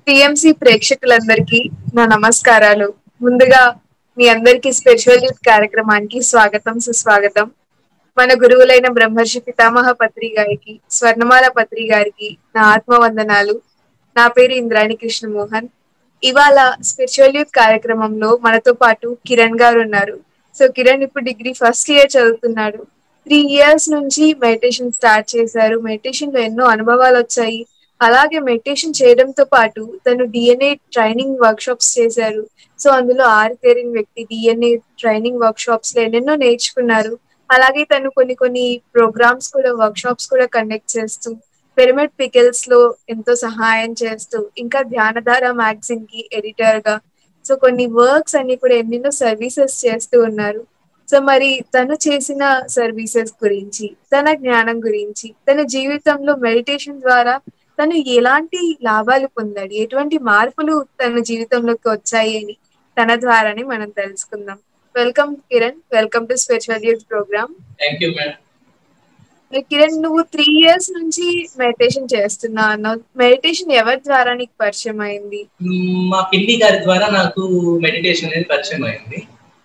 TMC ప్రేక్షకులందరికీ నా నమస్కారాలు ముందుగా మీ అందరికీ స్పెషల్ యూత్ కార్యక్రమానికి స్వాగతం సుస్వాగతం మన గురువులైన బ్రహ్మర్షి పితామహ పత్రి గారికి స్వర్ణమాల పత్రి గారికి నా ఆత్మవందనాలు నా పేరు ఇంద్రాణి కృష్ణమోహన్ ఇవాళ స్పిరిచువల్ యూత్ కార్యక్రమంలో మనతో పాటు కిరణ్ గారు ఉన్నారు సో కిరణ్ ఇప్పుడు డిగ్రీ ఫస్ట్ ఇయర్ చదువుతున్నాడు త్రీ ఇయర్స్ నుంచి మెడిటేషన్ స్టార్ట్ చేశారు మెడిటేషన్ లో ఎన్నో అనుభవాలు వచ్చాయి అలాగే మెడిటేషన్ చేయడంతో పాటు తను డిఎన్ఏ ట్రైనింగ్ వర్క్ షాప్స్ చేశారు సో అందులో ఆరితేరిన వ్యక్తి డిఎన్ఏ ట్రైనింగ్ వర్క్ షాప్స్ లో ఎన్నెన్నో నేర్చుకున్నారు అలాగే తను కొన్ని కొన్ని ప్రోగ్రామ్స్ కూడా వర్క్ షాప్స్ కూడా కండక్ట్ చేస్తూ పిరమిడ్ పికిల్స్ లో ఎంతో సహాయం చేస్తూ ఇంకా ధ్యానధార మ్యాగజైన్ కి ఎడిటర్ గా సో కొన్ని వర్క్స్ అన్ని కూడా ఎన్నెన్నో సర్వీసెస్ చేస్తూ ఉన్నారు సో మరి తను చేసిన సర్వీసెస్ గురించి తన జ్ఞానం గురించి తన జీవితంలో మెడిటేషన్ ద్వారా తను ఎలాంటి లాభాలు పొందాడు ఎటువంటి మార్పులు తన జీవితంలోకి వచ్చాయి అని తన ద్వారానే మనం తెలుసుకుందాం welcome Kiran welcome to spiritual youth programme thank you madam Kiran నువ్వు త్రీ ఇయర్స్ నుంచి మెడిటేషన్ చేస్తున్నా అన్నావు మెడిటేషన్ ఎవరి ద్వారా నీకు పరిచయం అయింది మా పిన్ని గారి ద్వారా నాకు మెడిటేషన్ అనేది పరిచయం అయింది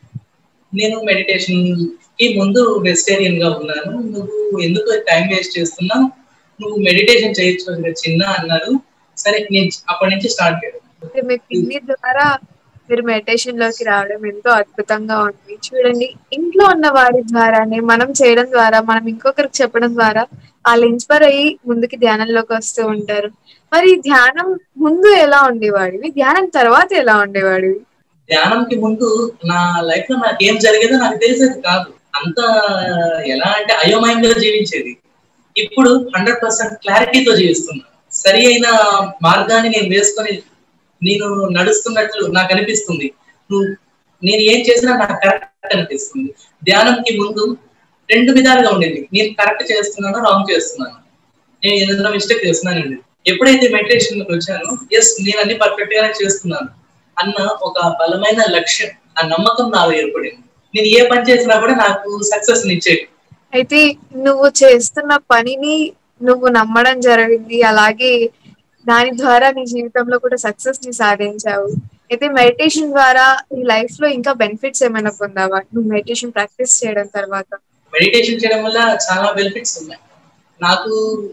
నేను మెడిటేషన్ కి ముందు వెజిటేరియన్ గా ఉన్నాను నువ్వు ఎందుకు టైం వేస్ట్ చేస్తున్నావు నువ్వు మెడిటేషన్ చేయొచ్చు కదా చిన్న అన్నారు సరే నేను అప్పటి నుంచి స్టార్ట్ చేయడం అంటే మీ పిన్ని ద్వారా మీరు మెడిటేషన్ లోకి రావడం ఎంతో అద్భుతంగా ఉంది చూడండి ఇంట్లో ఉన్న వారి ద్వారానే మనం చేయడం ద్వారా మనం ఇంకొకరికి చెప్పడం ద్వారా వాళ్ళు ఇన్స్పైర్ అయ్యి ముందుకి ధ్యానంలోకి వస్తూ ఉంటారు మరి ధ్యానం ముందు ఎలా ఉండేవాడివి ధ్యానం తర్వాత ఎలా ఉండేవాడివి ధ్యానంకి ముందు నా లైఫ్ లో నాకు ఏం జరిగేదో నాకు తెలిసేది కాదు అంత ఎలా అంటే అయోమయంగా జీవించేది ఇప్పుడు హండ్రెడ్ పర్సెంట్ క్లారిటీతో జీవిస్తున్నా సరి అయిన మార్గాన్ని నేను వేసుకొని నేను నడుస్తున్నట్లు నాకు అనిపిస్తుంది నువ్వు నేను ఏం చేసినా నాకు కరెక్ట్ అనిపిస్తుంది ధ్యానంకి ముందు రెండు విధాలుగా ఉండేది నేను కరెక్ట్ చేస్తున్నానో రాంగ్ చేస్తున్నాను నేను ఏదైనా మిస్టేక్ చేస్తున్నానండి ఎప్పుడైతే మెడిటేషన్ వచ్చానో ఎస్ నేను అన్ని పర్ఫెక్ట్ గానే చేస్తున్నాను అన్న ఒక బలమైన లక్ష్యం ఆ నమ్మకం నాలో ఏర్పడింది నేను ఏ పని చేసినా కూడా నాకు సక్సెస్ నిచ్చేది అయితే నువ్వు చేస్తున్న పనిని నువ్వు నమ్మడం జరిగింది అలాగే దాని ద్వారా నీ జీవితంలో కూడా సక్సెస్ ని సాధించావు అయితే మెడిటేషన్ ద్వారా నీ లైఫ్ లో ఇంకా బెనిఫిట్స్ ఏమైనా పొందావా నువ్వు మెడిటేషన్ ప్రాక్టీస్ చేయడం తర్వాత మెడిటేషన్ చేయడం వల్ల చాలా బెనిఫిట్స్ ఉన్నాయి నాకు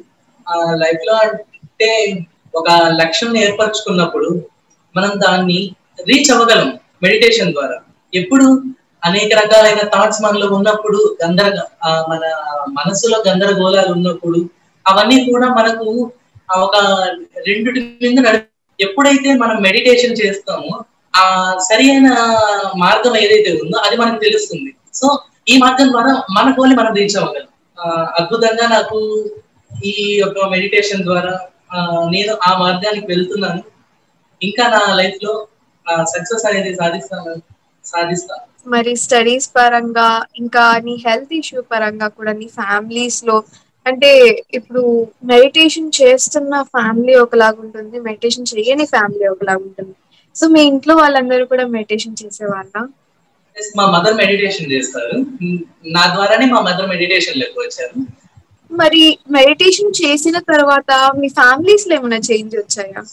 లైఫ్ లో అంటే ఒక లక్ష్యం ఏర్పరచుకున్నప్పుడు మనం దాన్ని రీచ్ అవ్వగలం మెడిటేషన్ ద్వారా ఎప్పుడు అనేక రకాలైన థాట్స్ మనలో ఉన్నప్పుడు గందరగ మన మనసులో గందరగోళాలు ఉన్నప్పుడు అవన్నీ కూడా మనకు ఒక రెండు మీద నడు ఎప్పుడైతే మనం మెడిటేషన్ చేస్తామో ఆ సరైన మార్గం ఏదైతే ఉందో అది మనకు తెలుస్తుంది సో ఈ మార్గం ద్వారా మన గోల్ని మనం రీచ్ అవ్వగలం అద్భుతంగా నాకు ఈ యొక్క మెడిటేషన్ ద్వారా నేను ఆ మార్గానికి వెళ్తున్నాను ఇంకా నా లైఫ్ లో సక్సెస్ అనేది సాధిస్తాను సాధిస్తాను మరి స్టడీస్ పరంగా ఇంకా నీ హెల్త్ ఇష్యూ పరంగా కూడా నీ ఫ్యామిలీస్ లో అంటే ఇప్పుడు మెడిటేషన్ చేస్తున్న ఫ్యామిలీ ఒకలాగా ఉంటుంది మెడిటేషన్ చేయని ఫ్యామిలీ ఒకలాగా ఉంటుంది సో మీ ఇంట్లో వాళ్ళందరూ కూడా మెడిటేషన్ చేసేవాళ్ళ మా మదర్ మెడిటేషన్ చేస్తారు నా ద్వారానే మా మదర్ మెడిటేషన్ లెక్క వచ్చారు మరి మెడిటేషన్ చేసిన తర్వాత మీ ఫ్యామిలీస్ లో ఏమైనా చేంజ్ వచ్చాయా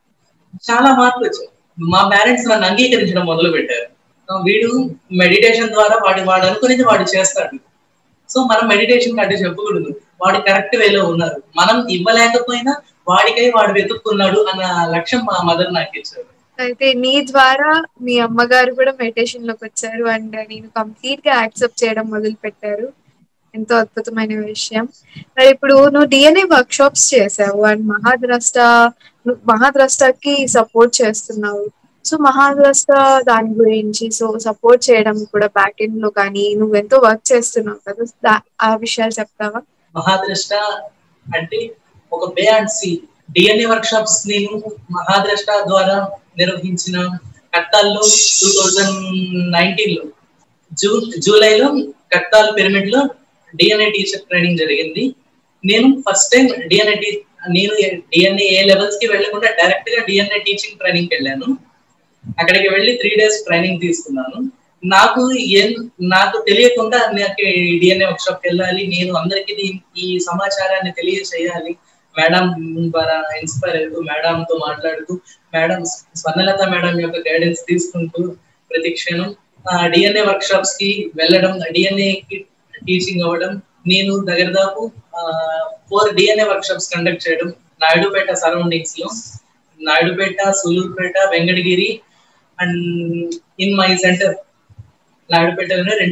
చాలా మార్పు వచ్చాయి మా పేరెంట్స్ నన్ను అంగీకరించడం మొదలు పెట్టారు వీడు మెడిటేషన్ ద్వారా వాడి వాడు అనుకునేది వాడు చేస్తాడు సో మనం మెడిటేషన్ అంటే చెప్పకూడదు వాడు కరెక్ట్ వేలో ఉన్నారు మనం ఇవ్వలేకపోయినా వాడికై వాడు వెతుక్కున్నాడు అన్న లక్ష్యం మా మదర్ నాకు ఇచ్చారు అయితే నీ ద్వారా మీ అమ్మగారు కూడా మెడిటేషన్ లోకి వచ్చారు అండ్ నేను కంప్లీట్ గా యాక్సెప్ట్ చేయడం మొదలు పెట్టారు ఎంతో అద్భుతమైన విషయం మరి ఇప్పుడు నువ్వు డిఎన్ఏ వర్క్ షాప్స్ చేసావు అండ్ మహాద్రష్ట మహాద్రష్టకి సపోర్ట్ చేస్తున్నావు సో మహాద్రష్ట దాని గురించి సో సపోర్ట్ చేయడం కూడా బ్యాక్ ఎండ్ లో కానీ నువ్వు ఎంతో వర్క్ చేస్తున్నావు కదా ఆ విషయాలు చెప్తావా మహాద్రష్ట అంటే ఒక B and C DNA workshops నేను మహాద్రష్ట ద్వారా నిర్వహించిన కట్టాల్లో టూ థౌజండ్ నైన్టీన్ లో జూ జూలైలో కట్టాల్ పిరమిడ్ లో డిఎన్ఏ టీచర్ ట్రైనింగ్ జరిగింది నేను ఫస్ట్ టైం డిఎన్ఏ టీ నేను డిఎన్ఏ ఏ లెవెల్స్ కి వెళ్ళకుండా డైరెక్ట్ గా డిఎన్ఏ టీచింగ్ ట్రైనింగ్ వెళ్ళాను అక్కడికి వెళ్ళి త్రీ డేస్ ట్రైనింగ్ తీసుకున్నాను నాకు ఏం నాకు తెలియకుండా నాకు డిఎన్ఏ వర్క్ షాప్ వెళ్ళాలి నేను అందరికి ఈ సమాచారాన్ని తెలియచేయాలి మేడం ద్వారా ఇన్స్పైర్ అవుతూ మేడం తో మాట్లాడుతూ మేడం స్వర్ణలత మేడం యొక్క గైడెన్స్ తీసుకుంటూ ప్రతి క్షణం డిఎన్ఏ వర్క్ షాప్స్ కి వెళ్ళడం డిఎన్ఏ కి టీచింగ్ అవ్వడం నేను దగ్గర దాపు four DNA workshops conduct చేయడం నాయుడుపేట సరౌండింగ్స్ లో Naidupeta Sullurpeta Venkatagiri and in my centre నాయుడుపేటలోనే రెండు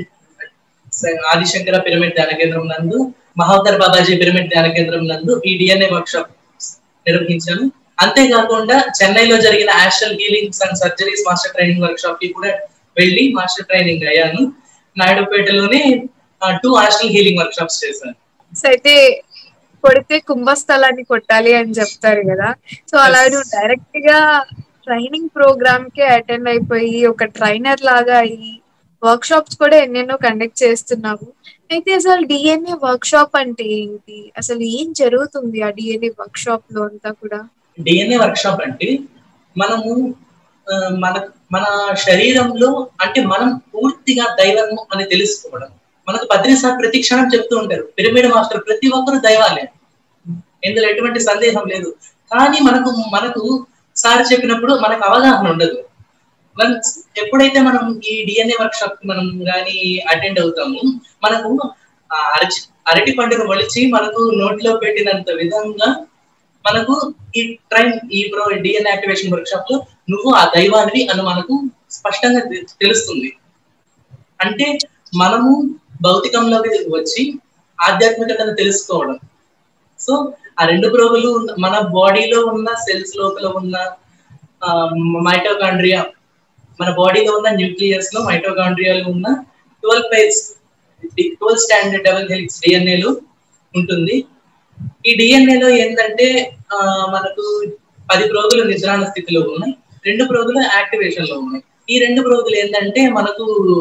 ఆదిశంకర పిరమిడ్ ధ్యాన కేంద్రం నందు మహావతర్ బాబాజీ పిరమిడ్ ధ్యాన కేంద్రం నందు ఈ డిఎన్ఏ వర్క్ షాప్ నిర్వహించాను అంతేకాకుండా చెన్నైలో జరిగిన astral healings and surgeries master training workshop కి కూడా వెళ్ళి మాస్టర్ ట్రైనింగ్ అయ్యాను నాయుడుపేటలోనే two astral healing workshops చేశాను సో అయితే కొడితే కుంభస్థలాన్ని కొట్టాలి అని చెప్తారు కదా సో అలా నువ్వు డైరెక్ట్ గా ట్రైనింగ్ ప్రోగ్రామ్ కి అటెండ్ అయిపోయి ఒక ట్రైనర్ లాగా అయ్యి వర్క్ షాప్స్ కూడా ఎన్నెన్నో కండక్ట్ చేస్తున్నావు అయితే అసలు డిఎన్ఏ వర్క్ షాప్ అంటే ఏంటి అసలు ఏం జరుగుతుంది ఆ డిఎన్ఏ వర్క్ షాప్ లో అంతా కూడా డిఎన్ఏ వర్క్ షాప్ అంటే మనము మన మన శరీరంలో అంటే మనం పూర్తిగా దైవము అని తెలుసుకోవడం మనకు బద్రీసార్ ప్రతి క్షణం చెప్తూ ఉంటారు పిరమిడ్ మాస్టర్ ప్రతి ఒక్కరు దైవాలే ఇందులో ఎటువంటి సందేహం లేదు కానీ మనకు మనకు సార్ చెప్పినప్పుడు మనకు అవగాహన ఉండదు వన్స్ ఎప్పుడైతే మనం ఈ డిఎన్ఏ వర్క్ షాప్ మనం కానీ అటెండ్ అవుతాము మనకు అరచి అరటి పండును ఒలిచి మనకు నోట్లో పెట్టినంత విధంగా మనకు ఈ ట్రైన్ ఈ ప్రో డిఎన్ఏ యాక్టివేషన్ వర్క్ షాప్ లో నువ్వు ఆ దైవానివి అని మనకు స్పష్టంగా తెలుస్తుంది అంటే మనము భౌతికంలోకి వచ్చి ఆధ్యాత్మికతను తెలుసుకోవడం సో ఆ రెండు ప్రోగులు మన బాడీలో ఉన్న సెల్స్ లోపల ఉన్న మైటోకాండ్రియా మన బాడీలో ఉన్న న్యూక్లియస్ లో మైటోకాండ్రియాలో ఉన్న twelve page twelve standard double helix డిఎన్ఏలో ఉంటుంది ఈ డిఎన్ఏలో ఏంటంటే మనకు పది ప్రోగులు నిద్రాణ స్థితిలో ఉన్నాయి రెండు ప్రోగులు యాక్టివేషన్ లో ఉన్నాయి ఈ రెండు ప్రోగులు ఏంటంటే మనకు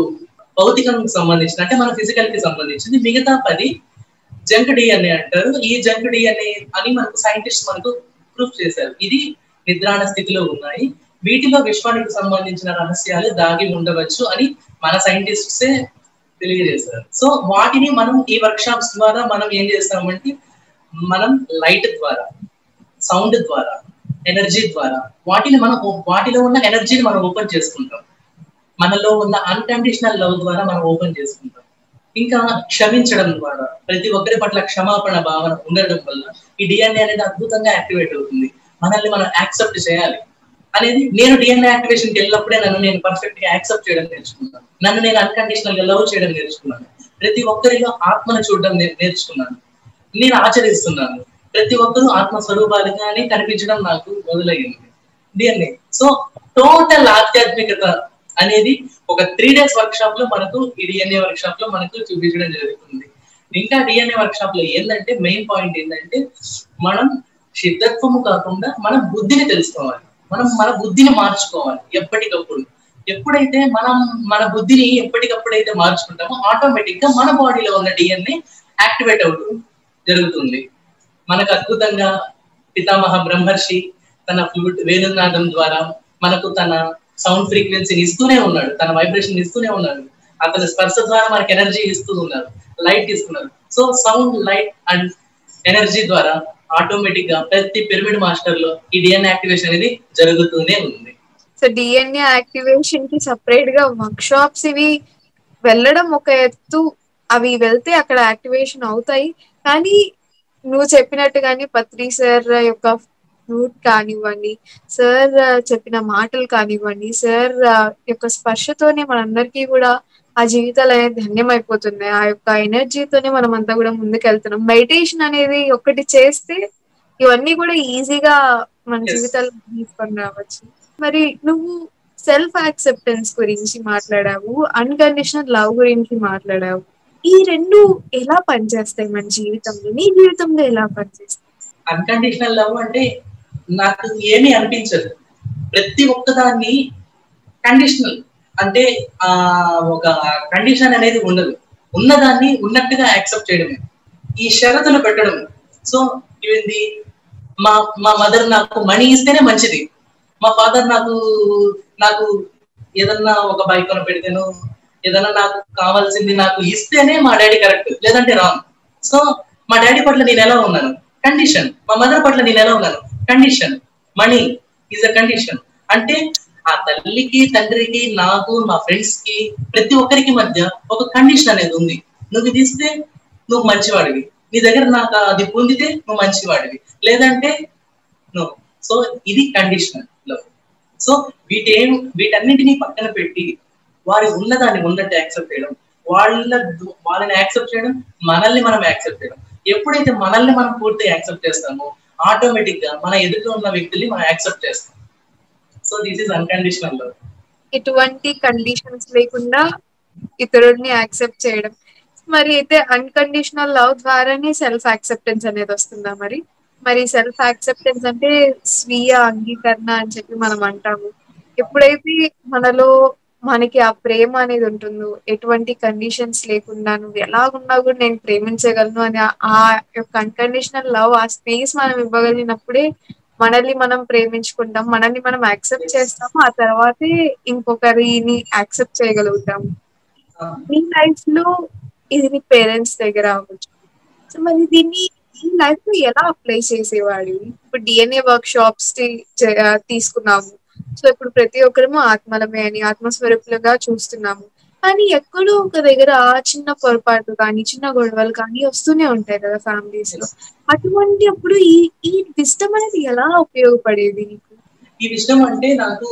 భౌతికంకి సంబంధించిన అంటే మన ఫిజికల్ కి సంబంధించింది మిగతా పది జంక్ డిఎన్ఏ అంటారు ఈ జంక్ డిఎన్ఏ అని మనకు సైంటిస్ట్ మనకు ప్రూఫ్ చేశారు ఇది నిద్రాణ స్థితిలో ఉన్నాయి వీటిలో విశ్వానికి సంబంధించిన రహస్యాలు దాగి ఉండవచ్చు అని మన సైంటిస్ట్సే తెలియజేశారు సో వాటిని మనం ఈ వర్క్ షాప్స్ ద్వారా మనం ఏం చేస్తామంటే మనం లైట్ ద్వారా సౌండ్ ద్వారా ఎనర్జీ ద్వారా వాటిని మనం వాటిలో ఉన్న ఎనర్జీని మనం ఓపెన్ చేసుకుంటాం మనలో ఉన్న అన్కండిషనల్ లవ్ ద్వారా మనం ఓపెన్ చేసుకుంటాం ఇంకా క్షమించడం ద్వారా ప్రతి ఒక్కరి పట్ల క్షమాపణ భావన ఉండడం వల్ల ఈ డిఎన్ఏ అనేది అద్భుతంగా యాక్టివేట్ అవుతుంది మనల్ని మనం యాక్సెప్ట్ చేయాలి అనేది నేను డిఎన్ఏ యాక్టివేషన్కి వెళ్ళినప్పుడే నన్ను నేను పర్ఫెక్ట్ గా యాక్సెప్ట్ చేయడం నేర్చుకున్నాను నన్ను నేను అన్కండిషనల్ గా లవ్ చేయడం నేర్చుకున్నాను ప్రతి ఒక్కరిలో ఆత్మను చూడడం నేర్చుకున్నాను నేను ఆచరిస్తున్నాను ప్రతి ఒక్కరూ ఆత్మ స్వరూపాలుగానే కనిపించడం నాకు మొదలయ్యింది డిఎన్ఏ సో టోటల్ ఆధ్యాత్మికత అనేది ఒక త్రీ డేస్ వర్క్ షాప్ లో మనకు ఈ డిఎన్ఏ వర్క్ షాప్ లో మనకు చూపించడం జరుగుతుంది ఇంకా డిఎన్ఏ వర్క్ షాప్ లో ఏంటంటే మెయిన్ పాయింట్ ఏంటంటే మనం సిద్ధత్వము కాకుండా మనం బుద్ధిని తెలుసుకోవాలి మనం మన బుద్ధిని మార్చుకోవాలి ఎప్పటికప్పుడు ఎప్పుడైతే మనం మన బుద్ధిని ఎప్పటికప్పుడైతే మార్చుకుంటామో ఆటోమేటిక్ గా మన బాడీలో ఉన్న డిఎన్ఏ యాక్టివేట్ అవుతూ జరుగుతుంది మనకు అద్భుతంగా పితామహ బ్రహ్మర్షి తన ఫ్లూట్ వేణునాదం ద్వారా మనకు తన సౌండ్ ఫ్రీక్వెన్సీని ఇస్తూనే ఉన్నాడు తన వైబ్రేషన్ ఇస్తూనే ఉన్నాడు అతని స్పర్శ ద్వారా మనకి ఎనర్జీ ఇస్తూ ఉన్నారు లైట్ ఇస్తున్నారు so sound light and energy ద్వారా ఆటోమేటిక్ గా ప్రతి పిరమిడ్ మాస్టర్ లో ఈ డిఎన్ఏ యాక్టివేషన్ అనేది జరుగుతూనే ఉంది సో డిఎన్ఏ యాక్టివేషన్ కి సపరేట్ గా వర్క్ షాప్స్ ఇవి వెళ్ళడం ఒక ఎత్తు అవి వెళ్తే అక్కడ యాక్టివేషన్ అవుతాయి కానీ నువ్వు చెప్పినట్టుగానే పత్రి సార్ యొక్క ఫ్లూట్ కానివ్వండి సార్ చెప్పిన మాటలు కానివ్వండి సార్ యొక్క స్పర్శతోనే మనందరికీ కూడా ఆ జీవితాలు అనేది ధన్యమైపోతున్నాయి ఆ యొక్క ఎనర్జీతోనే మనం అంతా కూడా ముందుకెళ్తున్నాం మెడిటేషన్ అనేది ఒకటి చేస్తే ఇవన్నీ కూడా ఈజీగా మన జీవితాల్లో తీసుకొని రావచ్చు మరి నువ్వు సెల్ఫ్ యాక్సెప్టెన్స్ గురించి మాట్లాడావు అన్కండిషనల్ లవ్ గురించి మాట్లాడావు ఈ రెండు ఎలా పనిచేస్తాయి మన జీవితంలో నీ జీవితంలో ఎలా పనిచేస్తాయి అన్కండిషనల్ లవ్ అంటే నాకు ఏమీ అనిపించదు ప్రతి ఒక్కదాన్ని కండిషనల్ అంటే ఆ ఒక కండిషన్ అనేది ఉండదు ఉన్నదాన్ని ఉన్నట్టుగా యాక్సెప్ట్ చేయడమే ఈ షరతులు పెట్టడం సో ఇవి మా మా మదర్ నాకు మనీ ఇస్తేనే మంచిది మా ఫాదర్ నాకు నాకు ఏదన్నా ఒక బైక్ కొని పెడితేనో ఏదన్నా నాకు కావాల్సింది నాకు ఇస్తేనే మా డాడీ కరెక్ట్ లేదంటే రాంగ్ సో మా డాడీ పట్ల నేను ఎలా ఉన్నాను కండిషన్ మా మదర్ పట్ల నేను ఎలా ఉన్నాను condition money is a condition అంటే ఆ తల్లికి తండ్రికి నాకు మా ఫ్రెండ్స్ కి ప్రతి ఒక్కరికి మధ్య ఒక కండిషన్ అనేది ఉంది నువ్వు ఇది ఇస్తే నువ్వు మంచివాడివి నీ దగ్గర నాకు అది పొందితే నువ్వు మంచివాడివి లేదంటే నువ్వు సో ఇది కండిషన్ లవ్ సో వీటేం వీటన్నిటినీ పక్కన పెట్టి వారి ఉన్నదాన్ని ఉన్నట్టు యాక్సెప్ట్ చేయడం వాళ్ళ వాళ్ళని యాక్సెప్ట్ చేయడం మనల్ని మనం యాక్సెప్ట్ చేయడం ఎప్పుడైతే మనల్ని మనం పూర్తిగా యాక్సెప్ట్ చేస్తామో ఆటోమేటిక్ గా మన ఎదుట ఉన్న వ్యక్తుల్ని మనం యాక్సెప్ట్ చేస్తాం so this is unconditional love ఎటువంటి కండిషన్స్ లేకుండా ఇతరుడిని యాక్సెప్ట్ చేయడం మరి అయితే అన్కండిషనల్ లవ్ ద్వారానే సెల్ఫ్ యాక్సెప్టెన్స్ అనేది వస్తుందా మరి మరి సెల్ఫ్ యాక్సెప్టెన్స్ అంటే స్వీయ అంగీకరణ అని చెప్పి మనం అంటాము ఎప్పుడైతే మనలో మనకి ఆ ప్రేమ అనేది ఉంటుందో ఎటువంటి కండిషన్స్ లేకుండా నువ్వు ఎలాగున్నా కూడా నేను ప్రేమించగలను అని ఆ- ఆ యొక్క అన్కండిషనల్ లవ్ ఆ స్పేస్ మనం ఇవ్వగలిగినప్పుడే మనల్ని మనం ప్రేమించుకుంటాం మనల్ని మనం యాక్సెప్ట్ చేస్తాము ఆ తర్వాతే ఇంకొకరిని యాక్సెప్ట్ చేయగలుగుతాము నీ లైఫ్ లో ఇది నీ పేరెంట్స్ దగ్గర అవ్వచ్చు సో మరి దీన్ని నీ లైఫ్ లో ఎలా అప్లై చేసేవాడు ఇప్పుడు డిఎన్ఏ వర్క్ షాప్స్ తీసుకున్నాము సో ఇప్పుడు ప్రతి ఒక్కరము ఆత్మలమే అని ఆత్మస్వరూపులుగా చూస్తున్నాము కానీ ఎక్కడో ఒక దగ్గర చిన్న పొరపాటు కానీ చిన్న గొడవలు కానీ వస్తూనే ఉంటాయి కదా ఫ్యామిలీస్ లో అటువంటి అప్పుడు ఈ ఈ విస్టమ్ అనేది ఎలా ఉపయోగపడేది నీకు ఈ విషయం అంటే నాకు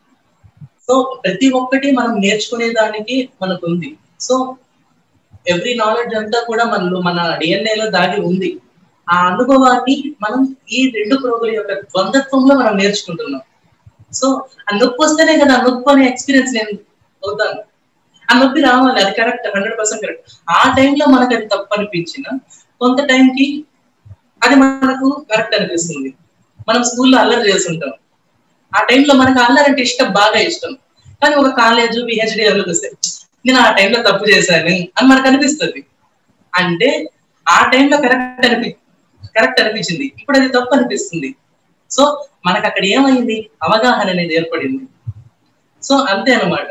సో ప్రతి ఒక్కటి మనం నేర్చుకునే దానికి మనకు ఉంది సో ఎవ్రీ నాలెడ్జ్ అంతా కూడా మనలో మన DNA లో దాగి ఉంది ఆ అనుభవాన్ని మనం ఈ రెండు ప్రోగుల యొక్క ద్వంద్వత్వంలో మనం నేర్చుకుంటున్నాం సో ఆ నొప్పి వస్తేనే కదా ఆ నొప్పి అనే ఎక్స్పీరియన్స్ నేను అవుతాను ఆ నొప్పి రావాలి అది కరెక్ట్ హండ్రెడ్ పర్సెంట్ కరెక్ట్ ఆ టైంలో మనకు అది తప్పు అనిపించిన కొంత టైంకి అది మనకు కరెక్ట్ అనిపిస్తుంది మనం స్కూల్లో అల్లరి చేస్తుంటాం ఆ టైంలో మనకు అల్లరి అంటే ఇష్టం బాగా ఇష్టం కానీ ఒక కాలేజ్ పిహెచ్డి ఎవరు చూస్తే నేను ఆ టైంలో తప్పు చేశాను అని మనకు అనిపిస్తుంది అంటే ఆ టైంలో కరెక్ట్ అనిపి కరెక్ట్ అనిపించింది ఇప్పుడు అది తప్పు అనిపిస్తుంది సో మనకు అక్కడ ఏమైంది అవగాహన అనేది ఏర్పడింది సో అంతే అన్నమాట